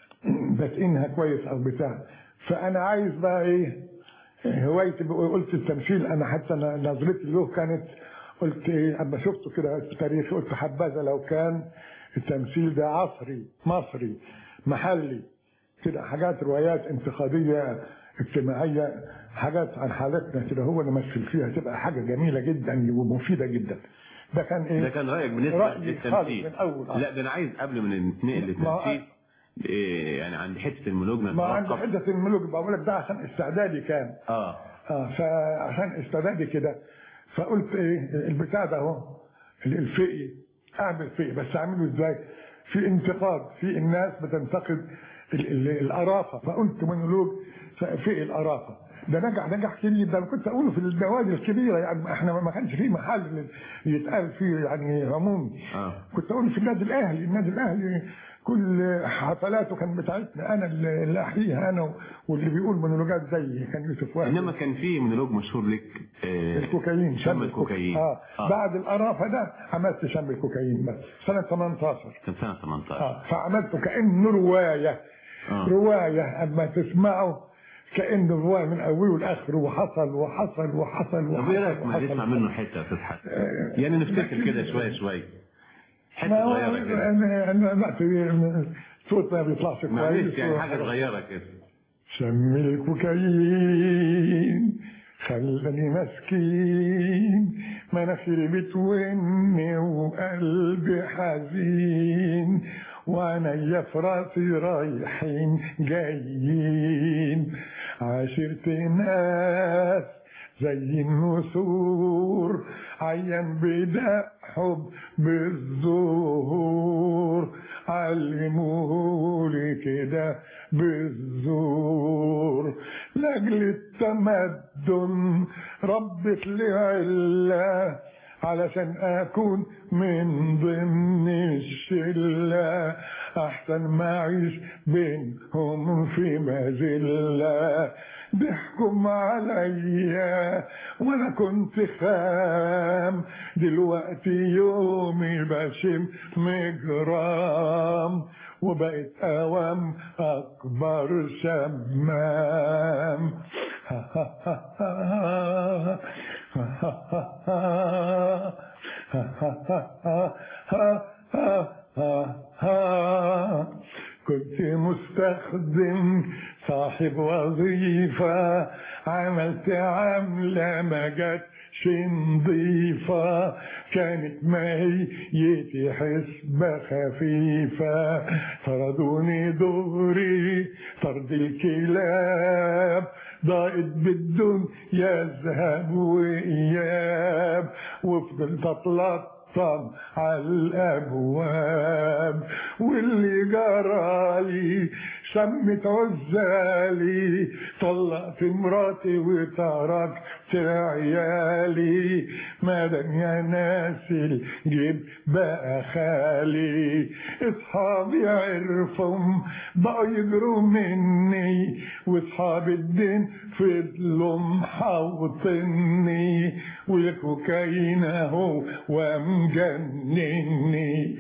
بتقنها كويس او بتاع فانا عايز بقى ايه هوايتي بقى- قلت التمثيل انا حتى أنا نظرتي له كانت قلت ايه اما شفته كده في تاريخ قلت حبذا لو كان التمثيل ده عصري مصري محلي كده حاجات روايات انتقاديه اجتماعيه حاجات عن حالتنا كده هو نمثل فيها تبقى حاجه جميله جدا ومفيده جدا ده كان ايه ده كان رايك بالنسبه رأيي خالص للتمثيل من اول آه. لا ده انا عايز قبل ما نتنقل للتمثيل إيه يعني عند حته المونولوج ما عند نتوقف حدة الملوك بقول لك ده عشان استعدادي كان اه اه فعشان استعدادي كده فقلت ايه البتاع ده اهو الفقي اعمل فقي بس اعمله ازاي؟ في انتقاد في الناس بتنتقد ال- ال- القرافه فقلت مونولوج فقي القرافه ده نجح نجح كبير ده أنا كنت اقوله في النوادي الكبيره يعني احنا ما كانش فيه محل يتقال فيه يعني عمومي اه كنت اقول في النادي الاهلي النادي الاهلي كل حفلاته كان بتاعتنا انا اللي اللي احييها انا واللي بيقول مونولوجات زي كان يوسف وهبي انما كان في مونولوج مشهور لك آه الكوكايين شم الكوكايين اه, آه. بعد القرافه ده عملت شم الكوكايين بس سنه 18 كان سنه 18 اه فعملته كانه روايه آه. روايه اما تسمعه كانه روايه من اوله لاخره وحصل وحصل وحصل طب ايه رايك وحصل ما وحصل نسمع منه حته يا استاذ حسن يعني نفتكر كده شويه شويه حته ما هو صغيره كده انا انا لا صوت ما بيطلعش كويس معلش يعني حاجه صغيره كده شم الكوكايين خلاني مسكين مناخيري بتوني وقلبي حزين وعينيا في راسي رايحين جايين عاشرت ناس زي النسور عيان بدا حب بالزهور علمولي كده بالزور لاجل التمدن ربت لي عله علشان اكون من ضمن الشله احسن ما اعيش بينهم في مذله ضحكم عليا وانا كنت خام دلوقتي يومي بشم مجرام وبقيت اوام اكبر شمام كنت مستخدم صاحب وظيفة عملت عملة ما جاتش نضيفة كانت ميتي حسبة خفيفة طردوني دغري طرد الكلاب ضاقت بالدنيا ذهب وإياب وفضلت أتلطم على الأبواب واللي جرالي شمت عزالي طلقت مراتي وتركت عيالي مادام يا ناس الجيب بقى خالي اصحابي عرفهم بقوا يجروا مني واصحاب الدين فضلوا محوطني والكوكايين اهو ومجنني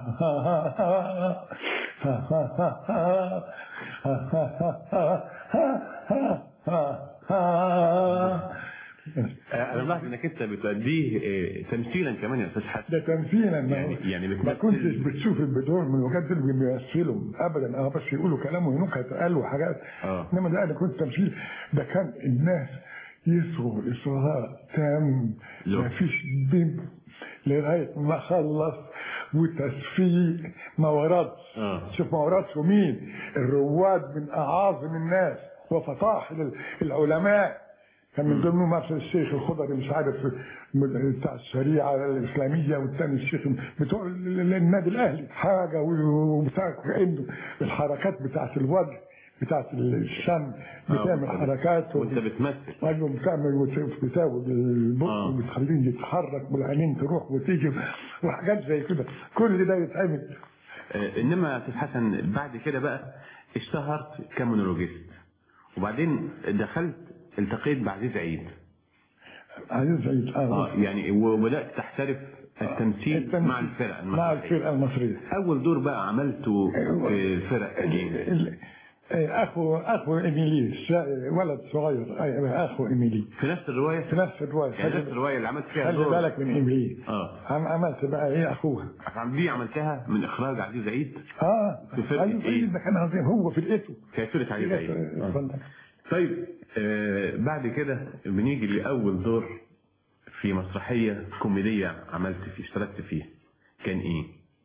انا ملاحظ انك انت بتؤديه آه، تمثيلا كمان يا استاذ حسن ده تمثيلا ما يعني يعني ما بتمثل كنتش بتشوف البتوع من الوقت اللي بيمثلوا ابدا اه بس يقولوا كلام ونكت قالوا حاجات اه انما ده انا كنت تمثيل ده كان الناس يسروا اصرار تام لو. ما فيش بيب لغايه ما خلص وتصفيق ما وردش اه شوف ما وردش مين الرواد من اعاظم الناس وفطاحل العلماء كان من ضمنهم مثلا الشيخ الخضري مش عارف بتاع الشريعه الاسلاميه والثاني الشيخ بتوع ال- ال- النادي الاهلي حاجه وبتاع كانه الحركات بتاعت الوجه بتاعت الشم بتعمل آه، حركات وانت بتمثل ايوه بتعمل وت- بتاوي بالبق آه. وبتخليه يتحرك والعينين تروح وتيجي وحاجات زي كده كل ده يتعمل آه، انما يا استاذ حسن بعد كده بقى اشتهرت كمونولوجيست وبعدين دخلت التقيت بعزيز عيد عزيز عيد اه يعني وبدات تحترف التمثيل, التمثيل مع الفرق مع المسرحية. الفرقه المصريه اول دور بقى عملته في الفرق ايه ال- إيه، اخو اخو ايميلي شا- ولد صغير أي، اخو ايميلي في نفس الروايه في نفس الروايه يعني نفس الروايه اللي عملت فيها خلي دور بالك من ايميلي اه عم عملت بقى ايه اخوها دي عملتها من اخراج عزيز عيد اه في فرقة أيوة، إيه؟ ده كان عظيم هو في الاسم في فرقه عزيز عيد آه. اتفضل. طيب آه بعد كده بنيجي لأول دور في مسرحية كوميدية عملت فيه اشتركت فيه كان ايه؟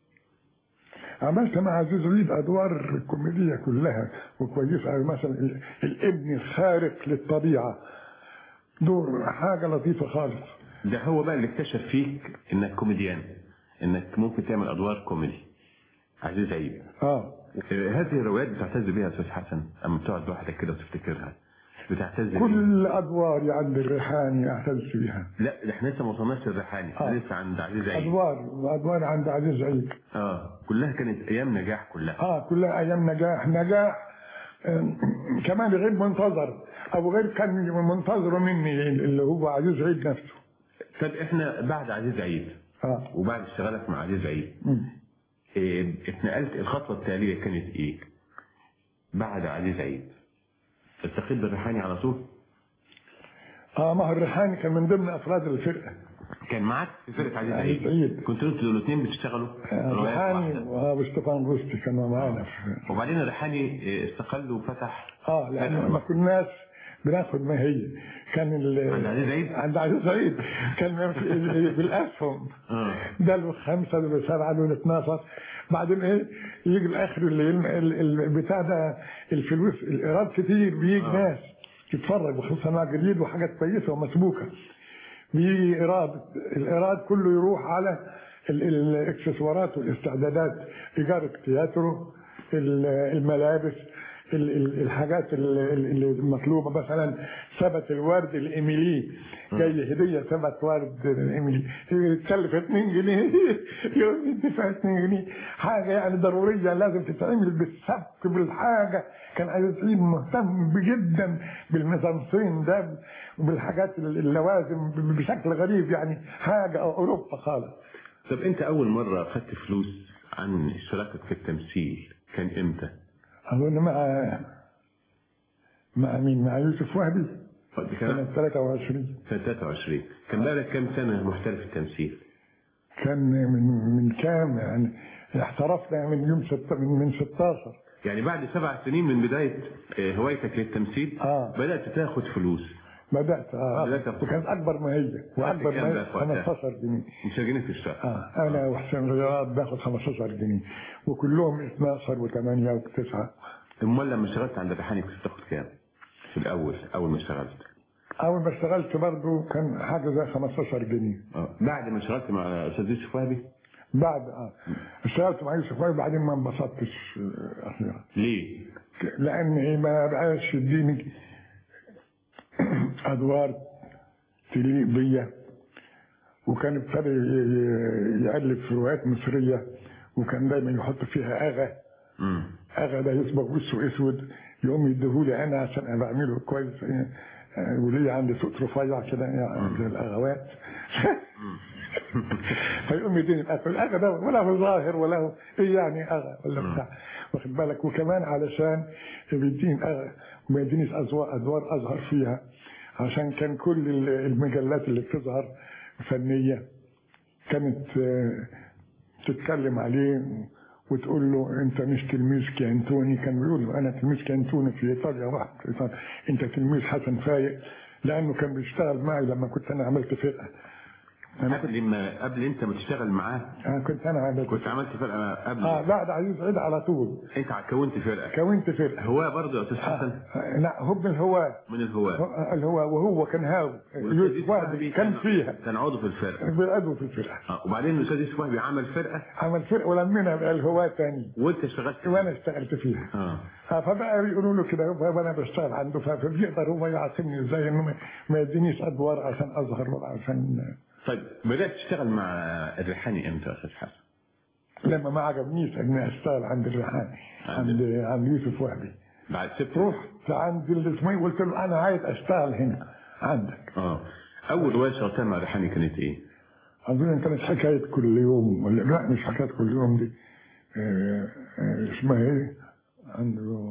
عملت مع عزيز عيد ادوار كوميديه كلها وكويسه أوي. مثلا ال- الابن الخارق للطبيعه دور حاجه لطيفه خالص ده هو بقى اللي اكتشف فيك انك كوميديان انك ممكن تعمل ادوار كوميدي عزيز عيد اه آه، هذه الروايات بتعتز بيها يا استاذ حسن اما بتقعد لوحدك كده وتفتكرها بتعتز بيها كل ادواري عند الريحاني اعتز بها لا ده احنا لسه ما وصلناش للريحاني احنا آه. لسه عند عزيز عيد ادوار وادوار عند عزيز عيد اه كلها كانت ايام نجاح كلها اه كلها ايام نجاح نجاح آم، كمان غير منتظر او غير كان منتظر مني اللي هو عزيز عيد نفسه طب احنا بعد عزيز عيد اه وبعد اشتغالك مع عزيز عيد مم. إيه، اتنقلت الخطوة التالية كانت ايه بعد عزيز عيد التقيت بالريحاني على طول اه ما هو الريحاني كان من ضمن افراد الفرقه كان معاك في فرقة عزيز عزيز عيد عيد كنتوا انتوا الاثنين بتشتغلوا آه، روايات الريحاني واحدة وستيفان روستي كانوا معانا في وبعدين الريحاني إيه، استقل وفتح اه لان ما كناش بناخد ما هي كان ال- عند عزيز عيد؟ عند عزيز عيد كان في- بالاسهم اه ده له خمسة ده له سبعة ده له 12 بعدين ايه يجي الاخر الليل ال- ال- البتاع ده الفلوس الايراد كتير بيجي آه. ناس تتفرج وخصوصا مع جديد وحاجات كويسه ومسبوكه بيجي ايراد الايراد كله يروح على ال- ال- الاكسسوارات والاستعدادات ايجار التياترو ال- الملابس ال- ال- الحاجات ال- ال- اللي المطلوبه مثلا ثبت الورد الايميلي جاي هديه ثبت ورد الايميلي تكلف 2 جنيه يوم يدفع 2 جنيه حاجه يعني ضروريه لازم تتعمل بالسبك بالحاجه كان عايز عيد مهتم جدا بالميزانسين ده وبالحاجات اللوازم بشكل غريب يعني حاجه اوروبا خالص طب انت اول مرة خدت فلوس عن اشتراكك في التمثيل كان امتى؟ اظن مع مع مين مع يوسف وهبي دي سنه كانت 23 سنة 23 كان بقالك كام سنة محترف التمثيل؟ كان من من كام يعني احترفنا من يوم ست من, من 16 يعني بعد سبع سنين من بداية آه، هوايتك للتمثيل آه. بدأت تاخد فلوس بدات بدأت اه أخد- وكانت اكبر ما هي واكبر كام ما بقى هي في وقتها؟ 15 جنيه مش جنيه في الشهر اه انا وحسين رياض باخد 15 جنيه وكلهم 12 و8 و9 امال لما اشتغلت عند الريحاني كنت بتاخد كام؟ في الاول اول ما اشتغلت اول ما اشتغلت برضه كان حاجه زي 15 جنيه اه بعد ما اشتغلت مع استاذ يوسف وهبي بعد اه اشتغلت مع يوسف وهبي بعدين ما انبسطتش آه، اخيرا ليه؟ لان إيه ما بقاش يديني ادوار تليق بيا وكان ابتدى ي- يألف روايات مصرية وكان دايما يحط فيها أغا أغا ده يصبغ وشه أسود يقوم يديهولي أنا عشان أنا بعمله كويس إيه، آه، وليه عندي صوت رفيع كده يعني زي الأغوات فيقوم يديني الأغا الأغا ده ولا هو ظاهر ولا هو إيه يعني أغا ولا بتاع واخد بالك وكمان علشان بيديني أغا وما يدينيش أزوا- أدوار أظهر فيها عشان كان كل ال- المجلات اللي بتظهر فنية كانت آه، تتكلم عليه وتقول له انت مش تلميذ كيانتوني كان بيقول له انا تلميذ كيانتوني في ايطاليا واحد في إيطاليا. انت تلميذ حسن فايق لانه كان بيشتغل معي لما كنت انا عملت فرقه قبل ما قبل انت ما تشتغل معاه انا كنت انا عملت كنت عملت فرقه قبل اه بعد عزيز عيد على طول انت كونت فرقه كونت فرقه هواه برضه يا استاذ حسن آه، لا هو من الهواة من الهواه هو- الهواة وهو كان هاوي والأستاذ يوسف يوسف وهبي وهبي كان فيها كان عضو في الفرقه بيقعدوا في الفرقه اه وبعدين الاستاذ يوسف وهبي عمل فرقه عمل فرقه ولمينا بقى الهواة تاني وانت اشتغلت وانا اشتغلت فيها اه آه، فبقى بيقولوا له كده وانا بشتغل عنده فبيقدر هو يعاقبني ازاي انه ما- ما يدينيش ادوار عشان اظهر ولا عشان طيب بدات تشتغل مع الريحاني امتى يا استاذ حسن؟ لما ما عجبنيش اني اشتغل عند الريحاني عند عند يوسف وهبي بعد سبت رحت عند اللي اسمه إيه، قلت له انا عايز اشتغل هنا عندك اه اول روايه اشتغلتها مع الريحاني كانت ايه؟ اظن كانت حكايه كل يوم ولا لا مش حكايه كل يوم دي آه، آه، اسمها ايه؟ عنده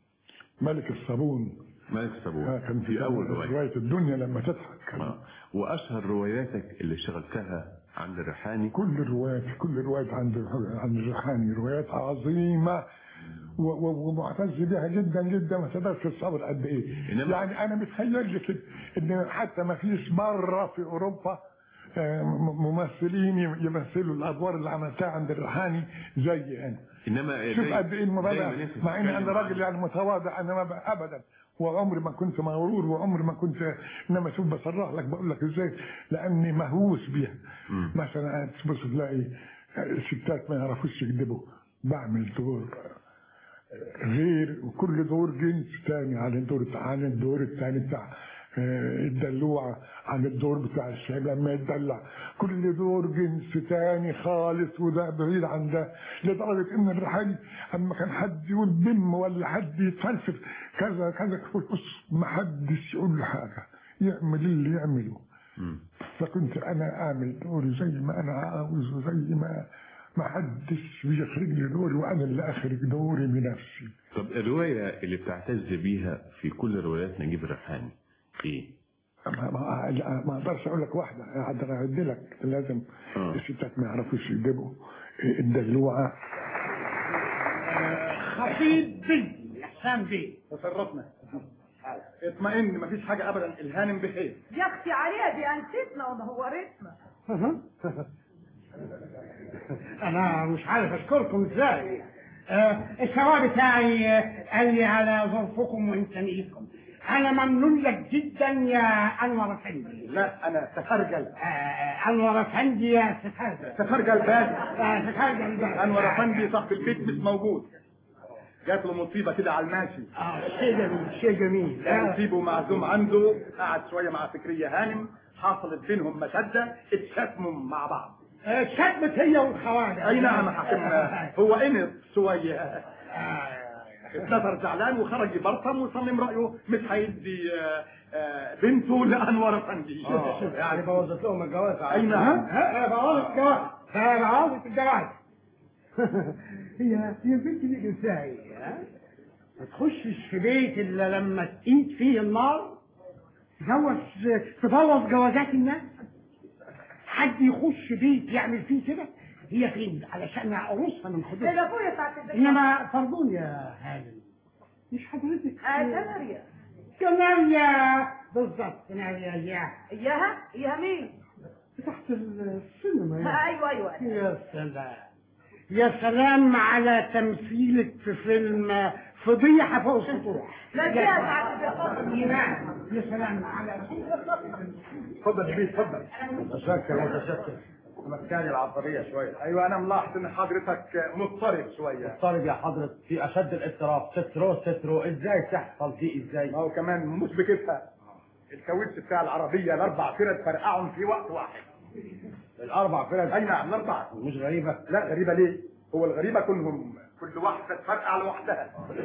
ملك الصابون ملك الصابون آه، كان في اول روايه روايه الدنيا لما تضحك آه. واشهر رواياتك اللي اشتغلتها عند الريحاني كل الروايات كل الروايات عند عند الريحاني روايات عظيمه و- و- ومعتز بها جدا جدا ما تقدرش تصور قد ايه يعني انا متخيل لي كده ان حتى ما فيش مره في اوروبا آه، م- ممثلين يمثلوا الادوار اللي عملتها عند الريحاني زي انا انما شوف داي- قد ايه المبالغه دايما انت مع ان انا بتتكلم راجل يعني متواضع انا ما بقى ابدا وعمري ما كنت مغرور وعمري ما كنت انما شوف بصرح لك بقول لك ازاي لاني مهووس بيها مثلا تبص تلاقي الستات ما يعرفوش يكذبوا بعمل دور غير وكل دور جنس تاني عن الدور بتاع عن الدور التاني بتاع آه، الدلوعة عن الدور بتاع الشاب لما يتدلع كل دور جنس تاني خالص وده بعيد عن ده لدرجة ان الرحالي اما كان حد يقول بم ولا حد يتفلسف كذا كذا يقول بص ما حدش يقول له حاجة يعمل اللي يعمله فكنت انا اعمل دوري زي ما انا عاوز وزي ما ما حدش بيخرج لي دوري وانا اللي اخرج دوري بنفسي طب الروايه اللي بتعتز بيها في كل روايات نجيب الريحاني ايه؟ ما ما ما اقدرش اقول لك واحده اقدر اعد لك لازم الستات ما يعرفوش يجيبوا الدلوعه خطيب بي حسام بي تصرفنا اطمئن مفيش حاجة أبدا الهانم بخير يا اختي عليها دي انستنا ونهورتنا أنا مش عارف أشكركم إزاي آه السواء بتاعي آه، قال لي على ظرفكم وإمكانيتكم أنا ممنون لك جدا يا أنور أفندي لا أنا تفرجل آه أنور أفندي يا تفرجل تفرجل بس آه تفرجل بس أنور أفندي صاحب البيت مش موجود جات له مصيبة كده على الماشي آه شيء جميل شيء جميل لا نسيبه معزوم عنده قعد شوية مع فكرية هانم حصلت بينهم مشدة اتشتموا مع بعض آه شتمت هي والخواجة أي نعم يا حكيمنا هو قنط شوية اتنفر زعلان وخرج يبرطم وصمم رأيه مش هيدي آه، آه، بنته لأنور أفندي يعني بوظت لهم الجواز أي نعم ها بوظت الجواز بوظت الجواز هي هي البنت دي ازاي ها؟ ما تخشش في بيت الا لما تقيد فيه النار تجوز تبوظ جوازات الناس حد يخش بيت يعمل فيه كده هي فين علشان عروسها من حدود ده ابويا ساعة البيت انما فرضون يا هانم مش حضرتك آه كناريا كناريا بالظبط كناريا اياها اياها اياها مين تحت السينما آه، يعني. ايوه ايوه يا سلام يا سلام على تمثيلك في فيلم فضيحة فوق السطوح لا فيها ساعة البيت نعم يا سلام على اتفضل يا بيه اتفضل متشكر متشكر مكاني العصبية شوية ايوه انا ملاحظ ان حضرتك مضطرب شويه الطالب يا حضرة في أشد الاضطراب سترو سترو إزاي تحصل دي إزاي ما هو كمان مش بكده الكاوتش بتاع العربيه الاربع فرد فرقعهم في وقت واحد الأربع فرد اي نعم الاربعه مش غريبة لا غريبه ليه هو الغريبه كلهم كل واحده تفرقع لوحدها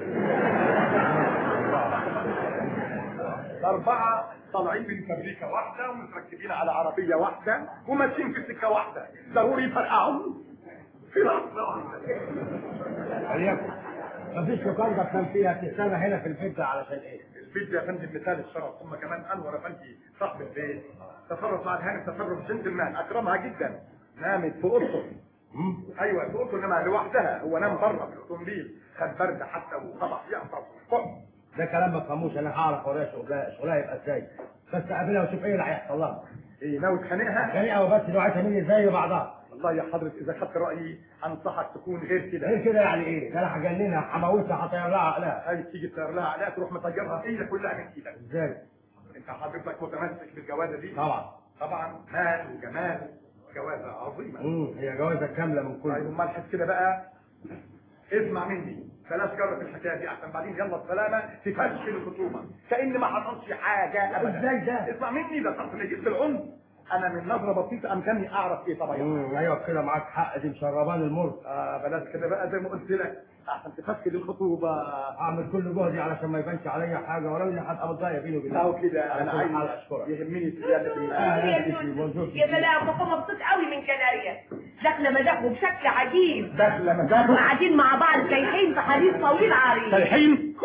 الاربعه طالعين من فابريكا واحده ومتركبين على عربيه واحده وماشيين في سكه واحده ضروري يفرقعهم في لحظه واحده وليكن مفيش لوكاندا تنام فيها تستنى هنا في البيت ده علشان إيه؟ البيت يا فندم مثال الشرف ثم كمان انور افندي صاحب البيت تصرف مع الهانم تصرف جنتلمان اكرمها جدا نامت في اوضته ايوه في اوضته انما لوحدها هو نام بره في الاوتومبيل خد برد حتى وطبع يعطس ده كلام ما تفهموش أنا هعرف ورايا شغلها شغلها يبقى إزاي بس قابلها وشوف إيه اللي هيحصل لها ايه ناوي تخانقها؟ خانقها وبس نوعيتها مني زي بعضها والله يا حضرة إذا خدت رأيي أنصحك تكون غير كده غير كده يعني إيه؟ ده أنا هجننها هموتها هطير لها عقلها هاي تيجي تطير لها عليها تروح مطيرها هي كلها من إيدك إزاي؟ أنت حضرتك متمسك بالجوازة دي؟ طبعا طبعا مال وجمال جوازة عظيمة امم هي جوازة كاملة من كل طيب امال حس كده بقى اسمع مني بلاش جرب الحكايه دي احسن بعدين يلا السلامه تفشل الخصومه كان ما حصلش حاجه ابدا ازاي ده؟ اسمع مني ده شرط اللي جبت العنف انا من نظره بسيطه امكاني اعرف ايه طبعا امم ايوه كده معاك حق دي مشربان المر اه بلاش كده بقى زي ما قلت لك احسن تفشل الخطوبه اعمل كل جهدي علشان ما يبانش عليا حاجه ولو اني هبقى متضايق بيني وبينك اهو كده انا عايز اشكرك يهمني سيادتك يا سلام بابا مبسوط قوي من كناريا داخله مزاجه بشكل عجيب داخله مزاجه وقاعدين مع بعض سايحين في حديث طويل عريض سايحين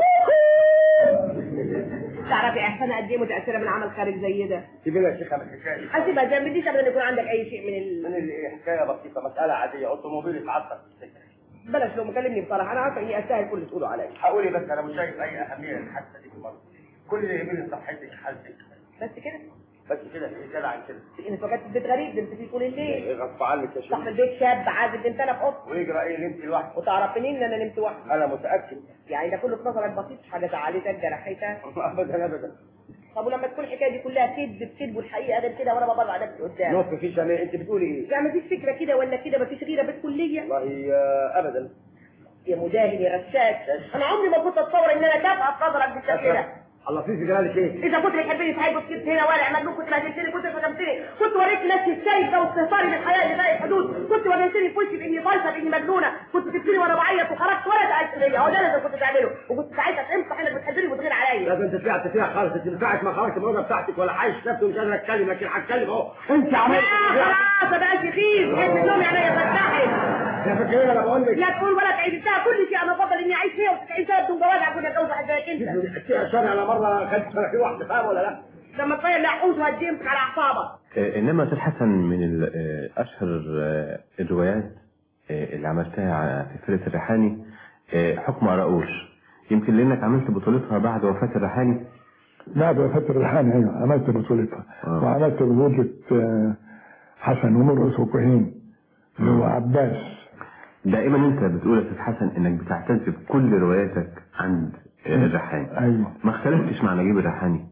تعرفي احسن قد ايه متاثره من عمل خارج زي ده سيبي لي يا شيخه من الحكايه هسيبها زي ما بديش ابدا يكون عندك اي شيء من ال... من اللي حكايه بسيطه مساله عاديه اوتوموبيل اتعطل في السكه بلاش لو مكلمني بصراحه انا عارفه اني استاهل كل اللي تقولوا عليا هقول إيه بس انا مش شايف اي اهميه للحادثه دي في المره كل اللي يهمني صحتك حالتك بس كده بس كده ايه زياده عن كده انت وجدت في بيت غريب نمت فيه طول الليل ايه غصب عنك يا شيخ صاحب البيت شاب عازب نمت انا في اوضتي ويجرى ايه اللي انت لوحدك وتعرف منين ان انا نمت وحدي انا متاكد يعني ده كله في نظرك بسيط مش حاجه زعلتك جرحتك ابدا ابدا طب ولما تكون الحكايه دي كلها كذب بكذب والحقيقه غير كده وانا ببرع نفسي قدام نص في شمال انت بتقولي ايه؟ يعني مفيش فكره كده ولا كده مفيش غيره بالكليه والله آه، ابدا يا مداهن يا رشاش انا عمري ما كنت اتصور ان انا تافهه في نظرك بالشكل ده الله في جلالك ايه؟ اذا كنت بتحبني صحيح كنت جبت هنا ورق مجنون كنت بهدلتني كنت شتمتني كنت وريت نفسي السايفه واستهتاري بالحياه اللي زي الحدود كنت وريتني في وشي باني ضايفه باني مجنونه كنت سبتني وانا بعيط وخرجت ولا سالت ليا هو ده اللي كنت تعمله وكنت ساعتها تمسح انك بتحبني وتغير عليا لازم انت طلعت فيها خالص انت من ساعه ما خرجت من الاوضه بتاعتك ولا عايش نفسي ومش قادر اتكلم لكن هتكلم اهو انت عملت لا خلاص ما بقاش يخيف حس النوم يعني فتحت يا فاكرين انا بقول لك لا تقول ولا تعيد انتهى كل شيء انا افضل اني اعيش فيها وتسعين سنه بدون جواز عشان اتجوز واحد زيك انت عشان انا مره خدت في واحده فاهم ولا لا؟ لما تطير لاحوز وهديمك على اعصابك آه، انما استاذ حسن من ال- آه، اشهر آه، الروايات آه، اللي عملتها ع- في فرقه الريحاني آه، حكم قراقوش يمكن لانك عملت بطولتها بعد وفاه الريحاني بعد وفاة الريحاني ايوه عملت بطولتها وعملت بطولة آه، حسن ومرقص وكهين اللي هو عباس دائما انت بتقول يا استاذ حسن انك بتعتز بكل رواياتك عند آه، الريحاني ايوه ما اختلفتش مع نجيب الريحاني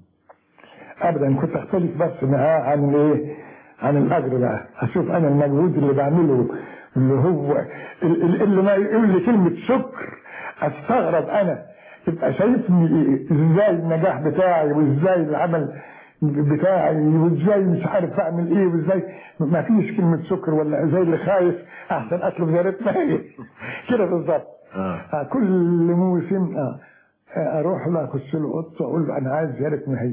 ابدا كنت اختلف بس معاه عن ايه عن الاجر بقى اشوف انا المجهود اللي بعمله اللي هو ال- ال- اللي ما يقول لي كلمه شكر استغرب انا يبقى شايفني ازاي النجاح بتاعي وازاي العمل بتاعي وازاي مش عارف اعمل ايه وازاي ما فيش كلمه شكر ولا زي اللي خايف احسن اطلب زيارة ميت كده بالظبط آه، كل موسم آه، آه، اروح له اخش له اوضته اقول له انا عايز زيارة مهية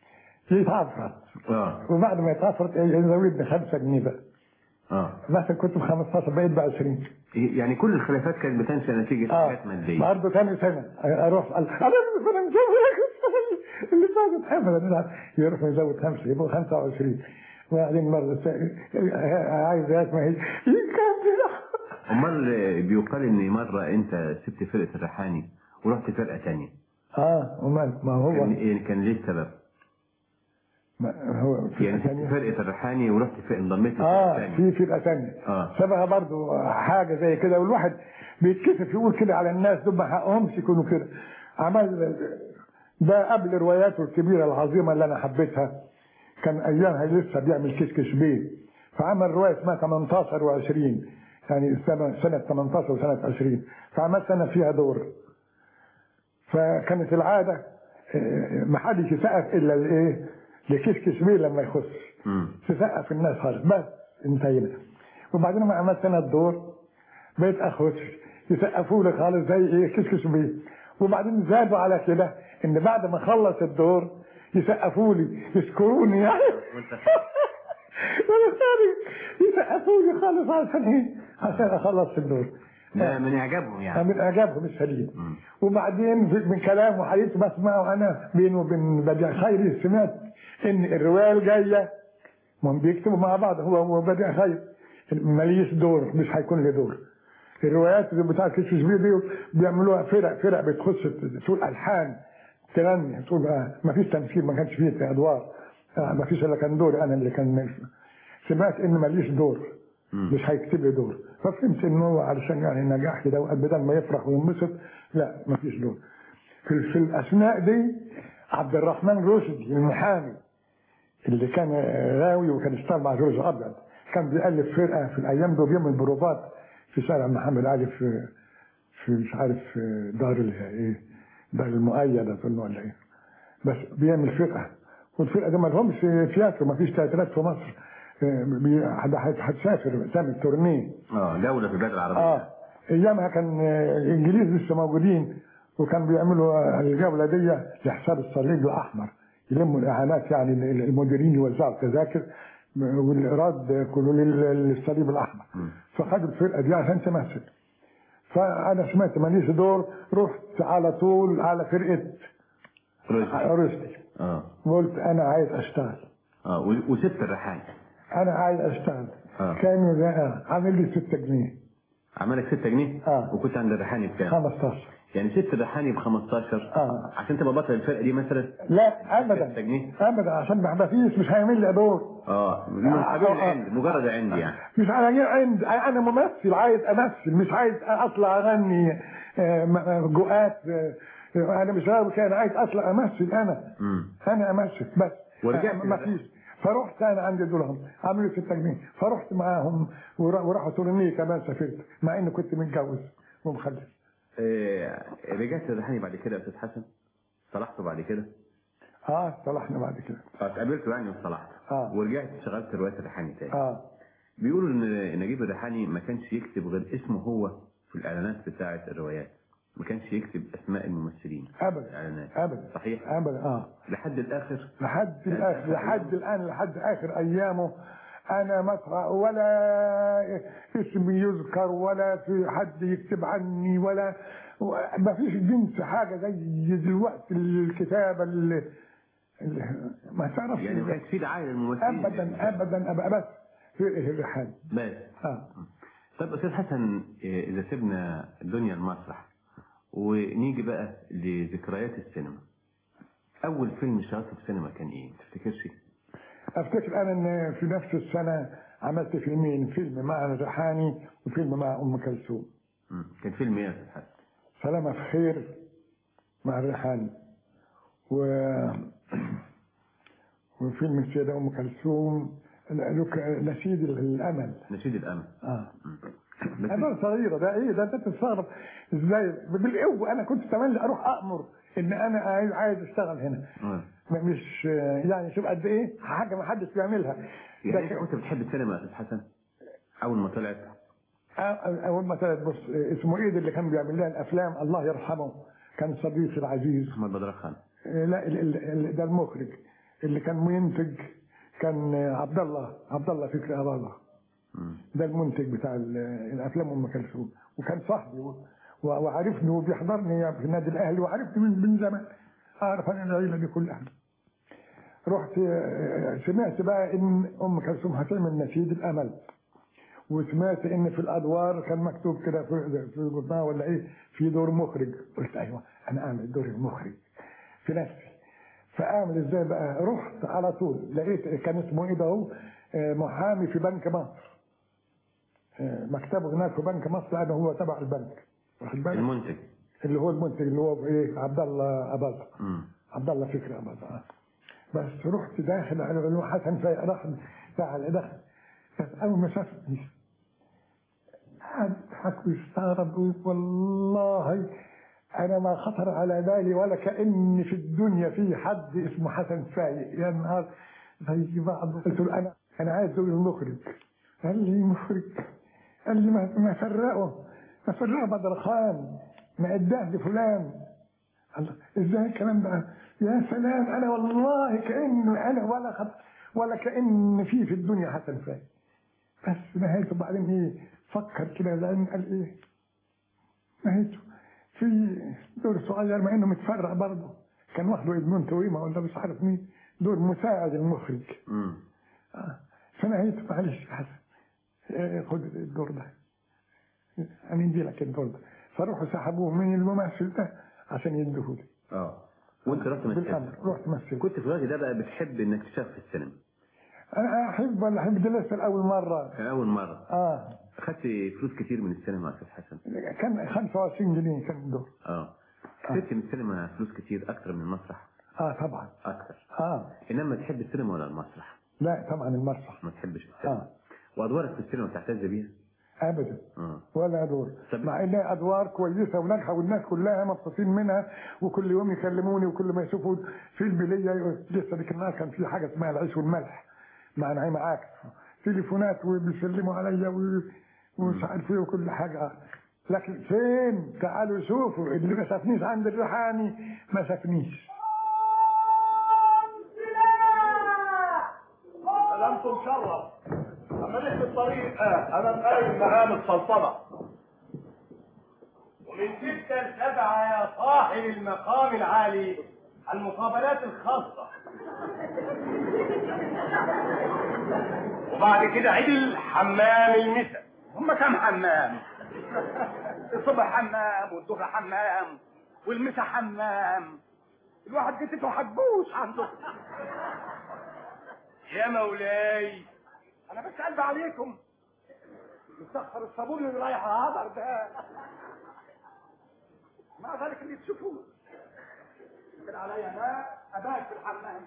يتعفرت اه وبعد ما يتعفرت يزودني 5 جنيه بقى اه مثلا كنت ب 15 بقيت ب 20 يعني كل الخلافات كانت بتنشا نتيجه اه حاجات ماديه برضه ثاني سنه اروح قال انا انا مزود اللي فاتت حفظ يروح يزود خمسه يبقوا 25 وبعدين مره ثانية عايز زيادة ما هي يكمل امال آه، بيقال ان مره انت سبت فرقه الريحاني ورحت فرقه تانية اه ومال ما هو كان إيه- كان ليه السبب؟ ما هو في يعني سبت فرقه الريحاني ورحت في انضميت لفرقه اه تانية في فرقه ثانيه اه سبقها برضو حاجه زي كده والواحد بيتكسف يقول كده على الناس دول ما حقهمش يكونوا كده عمل ده قبل رواياته الكبيره العظيمه اللي انا حبيتها كان ايامها لسه بيعمل كشكش بيه فعمل روايه اسمها 18 و20 يعني سنه سنه 18 وسنه 20 فعمل سنه فيها دور فكانت العاده آه، ما حدش يسقف الا الايه لكشكش بيه لما يخش تسقف الناس خالص بس انتهينا وبعدين ما عملت انا الدور بقيت اخش يسقفوا لي خالص زي ايه كشكش بيه وبعدين زادوا على كده ان بعد ما اخلص الدور يسقفوا لي يشكروني يعني وانا خارج يسقفوا لي خالص عشان ايه عشان اخلص الدور ده من اعجابهم يعني من اعجابهم الشديد وبعدين في- من كلام وحديث بسمعه انا بينه وبين بديع خيري سمعت ان الروايه الجايه ما هم بيكتبوا مع بعض هو وبديع خير ماليش دور مش هيكون لي دور الروايات اللي بتاعت كشف شبيه دي بيعملوها فرق فرق بتخش تقول الحان تغني تقول آه ما فيش تمثيل ما كانش فيه ادوار آه ما فيش الا كان دوري انا اللي كان سمعت ان ماليش دور مش هيكتب لي دور ففهمت انه هو علشان يعني النجاح كده وقت بدل ما يفرح وينبسط لا ما فيش دور في, في الاثناء دي عبد الرحمن رشدي المحامي اللي كان غاوي وكان اشتغل مع جورج ابيض كان بيألف فرقه في الايام دي بيعمل بروفات في شارع محمد علي في في مش عارف في دار ال- ايه دار المؤيده اظن ولا ايه بس بيعمل فرقه والفرقه دي ما لهمش تياترو ما فيش تياترات في مصر آه، بي- هت- هت- هتسافر تعمل تورنيه اه جوله في البلاد العربيه اه ايامها كان آه، الانجليز لسه موجودين وكان بيعملوا آه، الجوله دي لحساب الصليب الاحمر يلموا الاعانات يعني ال- المديرين يوزعوا التذاكر آه، والايراد كله لل- للصليب الاحمر فخدوا الفرقه دي عشان تمثل فانا سمعت ماليش دور رحت على طول على فرقه رشدي اه قلت انا عايز اشتغل اه و- وسبت الرحال انا عايز اشتغل اه كانوا ده عامل لي 6 جنيه عملك 6 جنيه اه وكنت عند الريحاني بكام 15 يعني سبت الريحاني ب 15 اه عشان تبقى بطل الفرقه دي مثلا لا ابدا 6 جنيه ابدا عشان ما فيش مش هيعمل لي دور اه من آه، قبيل آه. العند مجرد عندي يعني مش على عند انا ممثل عايز امثل مش عايز اطلع اغني آه، م- جوقات آه، انا مش راوي كان عايز اطلع امثل انا امم انا امثل بس ورجعت آه، ما فيش فرحت انا عند دولهم عملوا 6 جنيه فرحت معاهم ورا- وراحوا تورنيه كمان سافرت مع اني كنت متجوز ومخلف آه رجعت الريحاني بعد كده يا استاذ حسن صلحته بعد كده اه صلحنا بعد كده اه اتقابلته يعني وصلحته اه ورجعت اشتغلت روايه الريحاني تاني اه بيقولوا ان نجيب الريحاني ما كانش يكتب غير اسمه هو في الاعلانات بتاعه الروايات ما كانش يكتب اسماء الممثلين ابدا الاعلانات ابدا صحيح ابدا اه لحد الاخر لحد الاخر لحد الان لحد اخر ايامه انا ما أقرأ ولا اسمي يذكر ولا في حد يكتب عني ولا ما فيش جنس حاجه زي دلوقتي الكتابه اللي اللي- ما تعرفش يعني ما كانش في دعايه للممثلين ابدا ابدا ابدا بس في الرحال بس اه طب استاذ حسن إيه، اذا سيبنا دنيا المسرح ونيجي بقى لذكريات السينما اول فيلم اشتغلته في السينما كان ايه تفتكرش افتكر انا ان في نفس السنه عملت فيلمين فيلم مع الريحاني وفيلم مع ام كلثوم مم. كان فيلم ايه يا استاذ حسن سلامة في خير مع الريحاني و وفيلم السيدة أم كلثوم لك- نشيد الأمل نشيد الامل اه بس أنا صغيرة ده إيه ده أنت تستغرب إزاي بالقوة أنا كنت تملي أروح أأمر إن أنا عايز عايز أشتغل هنا آه. م- مش يعني شوف قد إيه حاجة ما حدش بيعملها يعني ده انت كنت بتحب السينما يا استاذ حسن اول ما طلعت أ- أول ما طلعت بص اسمه إيه ده اللي كان بيعمل لها الأفلام الله يرحمه كان صديقي العزيز احمد بدر خان لا ال- ال- ال- ده المخرج اللي كان منتج كان عبد الله عبد الله فكري أباظة ده المنتج بتاع ال- الافلام ام كلثوم وكان صاحبي و- وعارفني وبيحضرني في النادي الاهلي وعارفني من من زمان اعرف انا العيله دي كلها رحت آه، سمعت بقى ان ام كلثوم هتعمل نشيد الامل وسمعت ان في الادوار كان مكتوب كده في في الجورنال ولا ايه في دور مخرج قلت ايوه انا اعمل دور المخرج في نفسي فاعمل ازاي بقى رحت على طول لقيت كان اسمه ايه ده هو آه، محامي في بنك مصر آه، مكتبه هناك في بنك مصر لانه هو تبع البنك واخد بالك المنتج اللي هو المنتج اللي هو ايه عبد الله اباظه مم. عبد الله فكري اباظه آه. بس رحت داخل على علوم حسن في راح تعال دخل بس أول ما شافني قعد يضحك ويستغرب ويقول والله أنا ما خطر على بالي ولا كأن في الدنيا في حد اسمه حسن فايق يا نهار زي بعض قلت له أنا أنا عايز أقول المخرج قال لي مخرج قال لي ما ما فرقه ما فرقه بدر خان ما اداه لفلان الله ازاي الكلام ده يا سلام انا والله كانه انا ولا خط ولا كان في في الدنيا حسن فايق بس نهايته بعدين ايه فكر كده لان قال ايه نهايته في دور صغير مع انه متفرع برضه كان واخده ابن تويمه ولا مش عارف مين دور مساعد المخرج مم. آه. فنهايته معلش يا حسن إيه، خد الدور ده انا ندي لك الدور ده فروحوا سحبوه من الممثل ده عشان يدوه لي اه وانت رحت مثلت بالامر رحت مثل كنت في الوقت ده بقى بتحب انك تشتغل في السينما انا احب ولا احب ده لسه لاول مره كان اول مرة اه اخدت فلوس كتير من السينما يا استاذ حسن كان 25 جنيه كان الدور اه كسبت من السينما فلوس كتير اكتر من المسرح اه طبعا اكتر اه انما تحب السينما ولا المسرح لا طبعا المسرح ما تحبش السينما اه وادوارك في السينما بتعتز بيها ابدا اه ولا دور مع انها ادوار كويسه وناجحه والناس كلها مبسوطين منها وكل يوم يكلموني وكل ما يشوفوا فيلم ليا يقول- لسه ديك النهار كان في حاجه اسمها العيش والملح مع نعيم عاكف تليفونات وبيسلموا عليا و- ومش عارف ايه وكل حاجه لكن فين تعالوا شوفوا اللي ما شافنيش عند الريحاني ما شافنيش سلامته مشرف اما في الطريق آه، انا مقايم مهام السلطنه ومن ستة لسبعة يا صاحب المقام العالي المقابلات الخاصة وبعد كده عدل حمام المسا هم كام حمام الصبح حمام والظهر حمام والمسا حمام الواحد جتته حبوش عنده يا مولاي انا بس قلب عليكم مسخر الصابون اللي رايح هذا ده مع ذلك اللي تشوفوه يمكن عليا انا ابات في الحمام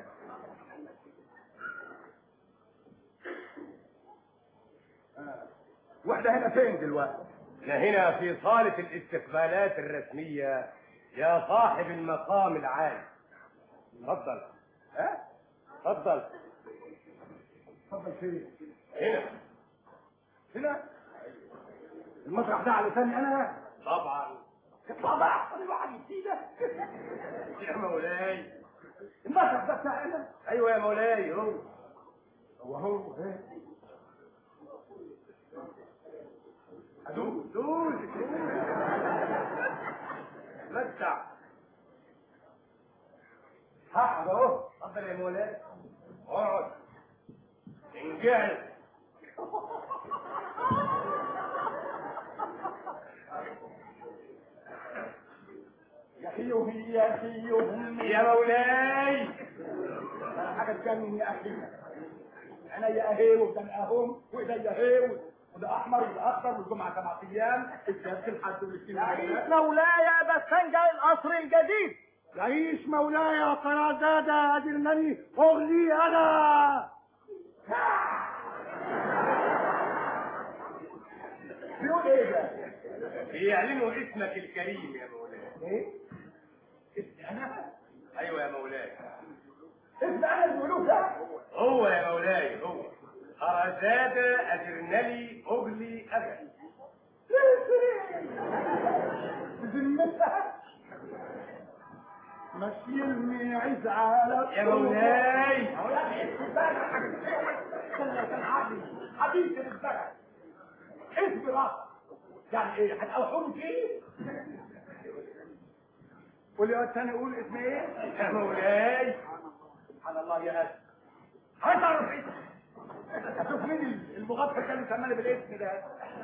آه. واحدة هنا فين دلوقتي؟ احنا هنا في صالة الاستقبالات الرسمية يا صاحب المقام العالي اتفضل ها؟ اتفضل اتفضل فين؟ هنا هنا المسرح ده على لساني انا طبعا اطلع بقى احسن الواحد يسيبه يا مولاي المسرح ده بتاعي انا ايوه يا مولاي هو هو هو ايه دوس دوس متع هقعد اهو اتفضل يا مولاي اقعد انجعل يا اخي يا اخي يا مولاي حاجه تجنن يا اخي عينيا اهي وقدام اهم وايديا اهي وده احمر وده اخضر والجمعه سبع ايام السبت الحد والاثنين يعيش مولاي بسنجة القصر الجديد يعيش مولاي قرازادة أجرنني أغلي أنا بيقول ايه ده؟ بيعلنوا اسمك الكريم يا مولاي ايه؟ اسمي انا؟ ايوه يا مولاي اسم انا اللي بيقولوه ده؟ هو يا مولاي هو أرزادة أدرنلي أغلي أبد بذمتها مشيلني عز على يا مولاي حبيبي بالبلد اسم راسك يعني ايه هتقوحوني فيه واللي الثاني يقول اسم ايه يا مولاي سبحان الله يا اسف هتعرف ايه اشوف مين المغفل كان يسماني بالاسم ده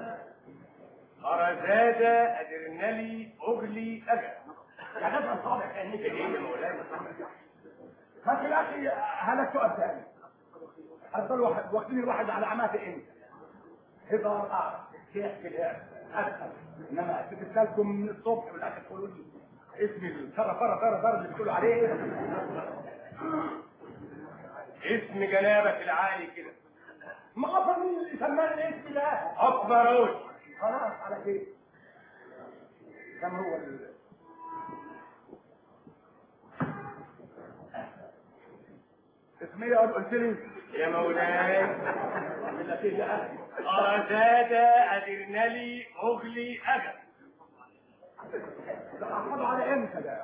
أرزادة أدرنلي أغلي أجل يا جدع صالح كأنك ايه يا مولاي ما في الاخي هلك سؤال ثاني هتقول واحد واخدين الواحد على عماته انت هزار اعرف يحكي الهرب اسال انما تسالكم من الصبح والاخر تقولوا لي اسم الفرا فرا فرا فرا اللي بتقولوا عليه اسم جنابك العالي كده معرفة مين اللي سماني الاسم ده أكبروش خلاص على كده كم هو ال... اسمي يا قلت لي يا مولاي اعمل لك ايه بقى أرزادة أدرنالي مغلي أجل ده حصل على امتى ده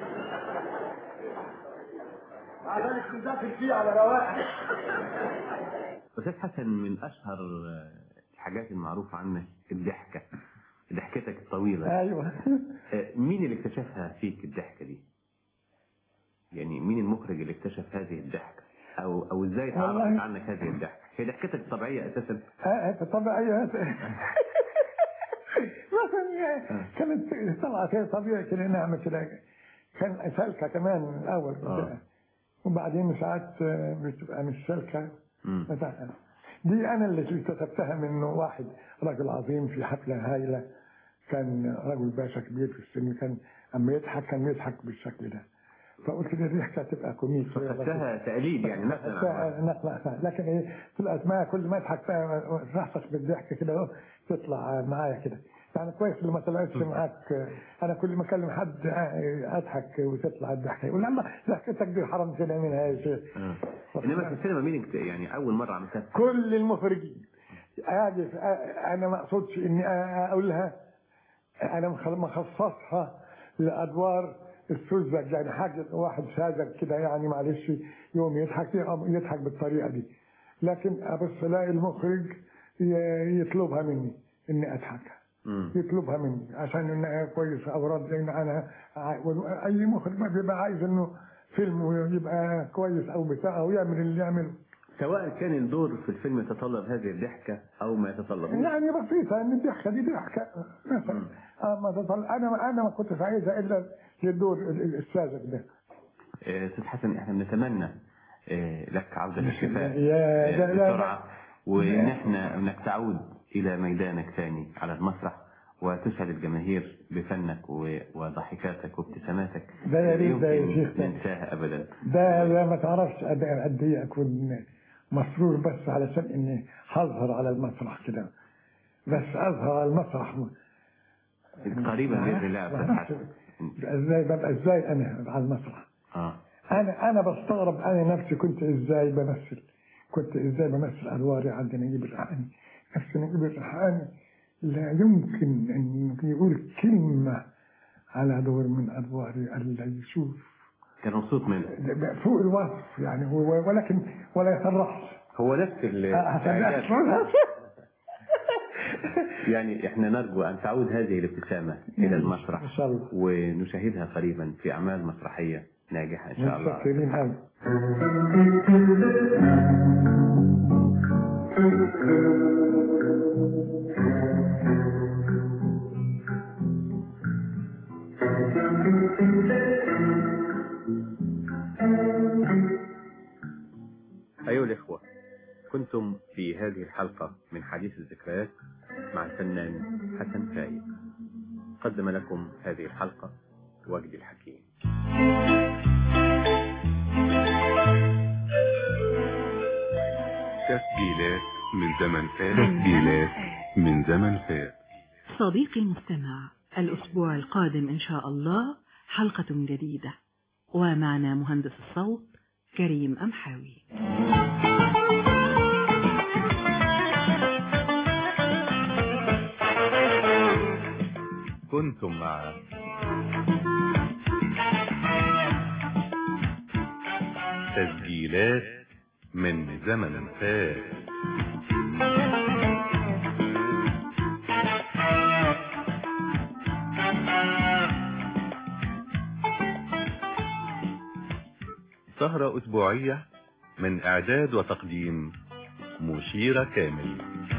مع ذلك نذاكر فيه على رواقه أستاذ حسن من أشهر الحاجات المعروفة عنك الضحكة ضحكتك الطويلة ايوه آه، مين اللي اكتشفها فيك الضحكة دي؟ يعني مين المخرج اللي اكتشف هذه الضحكة؟ أو أو إزاي تعرفت والله- عنك هذه الضحكة؟ هي ضحكتك الطبيعية أساسا آه، طبيعية مثلا كانت طلعت هي طبيعي كده نعمة كده كان سلكة كمان من الأول آه. وبعدين ساعات آه، بتبقى مش سلكة مم. مثلا دي أنا اللي اكتسبتها من واحد رجل عظيم في حفلة هايلة كان رجل باشا كبير في السن كان أما يضحك كان يضحك بالشكل ده فقلت دي ضحكة تبقى كوميديا فخدتها تقليد يعني مثلا فا- نقلة فا- لكن ايه طلعت معايا كل ما اضحك فيها رحصك بالضحك كده اهو تطلع معايا كده يعني كويس اللي ما طلعتش معاك انا كل ما اكلم حد اضحك وتطلع الضحكه يقول لما ضحكتك دي حرام كده منها يا شيخ آه. إنما في السينما مين اكت- يعني أول مرة عملتها كل المخرجين عادي انا ما اقصدش اني اقولها انا مخ- مخصصها لادوار السذج يعني حاجه واحد ساذج كده يعني معلش يوم يضحك يضحك بالطريقه دي لكن ابص الاقي المخرج ي- يطلبها مني اني اضحكها مم. يطلبها مني عشان انها كويسه او رد لان انا ع- اي مخرج ما بيبقى عايز انه فيلم يبقى كويس او بتاع او يعمل اللي يعمله سواء كان الدور في الفيلم يتطلب هذه الضحكة أو ما يتطلب يعني بسيطة ان الضحكة دي ضحكة مثلا آه، ما تطل... انا انا ما كنتش عايزها الا للدور ال- ال- الساذج ده آه، أستاذ حسن إحنا بنتمنى آه، لك عودة للشفاء يا آه، ده- لا- بسرعة وإن إحنا إنك تعود إلى ميدانك ثاني على المسرح وتسعد الجماهير بفنك و- وضحكاتك وابتساماتك ده يا ريت ده يا يمكن شيخ ده. ننساها أبدا ده ده ما تعرفش قد قد ايه اكون مسرور بس علشان اني هظهر على المسرح كده بس اظهر على المسرح قريبا بإذن الله يا أستاذ حسن ازاي ببقى ازاي انا على المسرح آه. انا انا بستغرب انا نفسي كنت ازاي بمثل كنت ازاي بمثل ادواري عند نجيب الريحاني نفس نجيب الريحاني لا يمكن ان يقول كلمه على دور من ادواري الا يشوف كان مبسوط منه فوق الوصف يعني هو ولكن ولا يفرحش هو نفس ال هتبقى- يعني احنا نرجو ان تعود هذه الابتسامه الى المسرح ان شاء الله ونشاهدها قريبا في اعمال مسرحيه ناجحه ان شاء الله متشكرين قوي أيها الإخوة كنتم في هذه الحلقة من حديث الذكريات مع الفنان حسن فايد قدم لكم هذه الحلقة وجدي الحكيم تسجيلات من زمن فات تسجيلات من زمن فات صديقي المستمع الأسبوع القادم إن شاء الله حلقة جديدة ومعنا مهندس الصوت كريم أمحاوي كنتم مع تسجيلات من زمن فات سهرة أسبوعية من إعداد وتقديم مشيرة كامل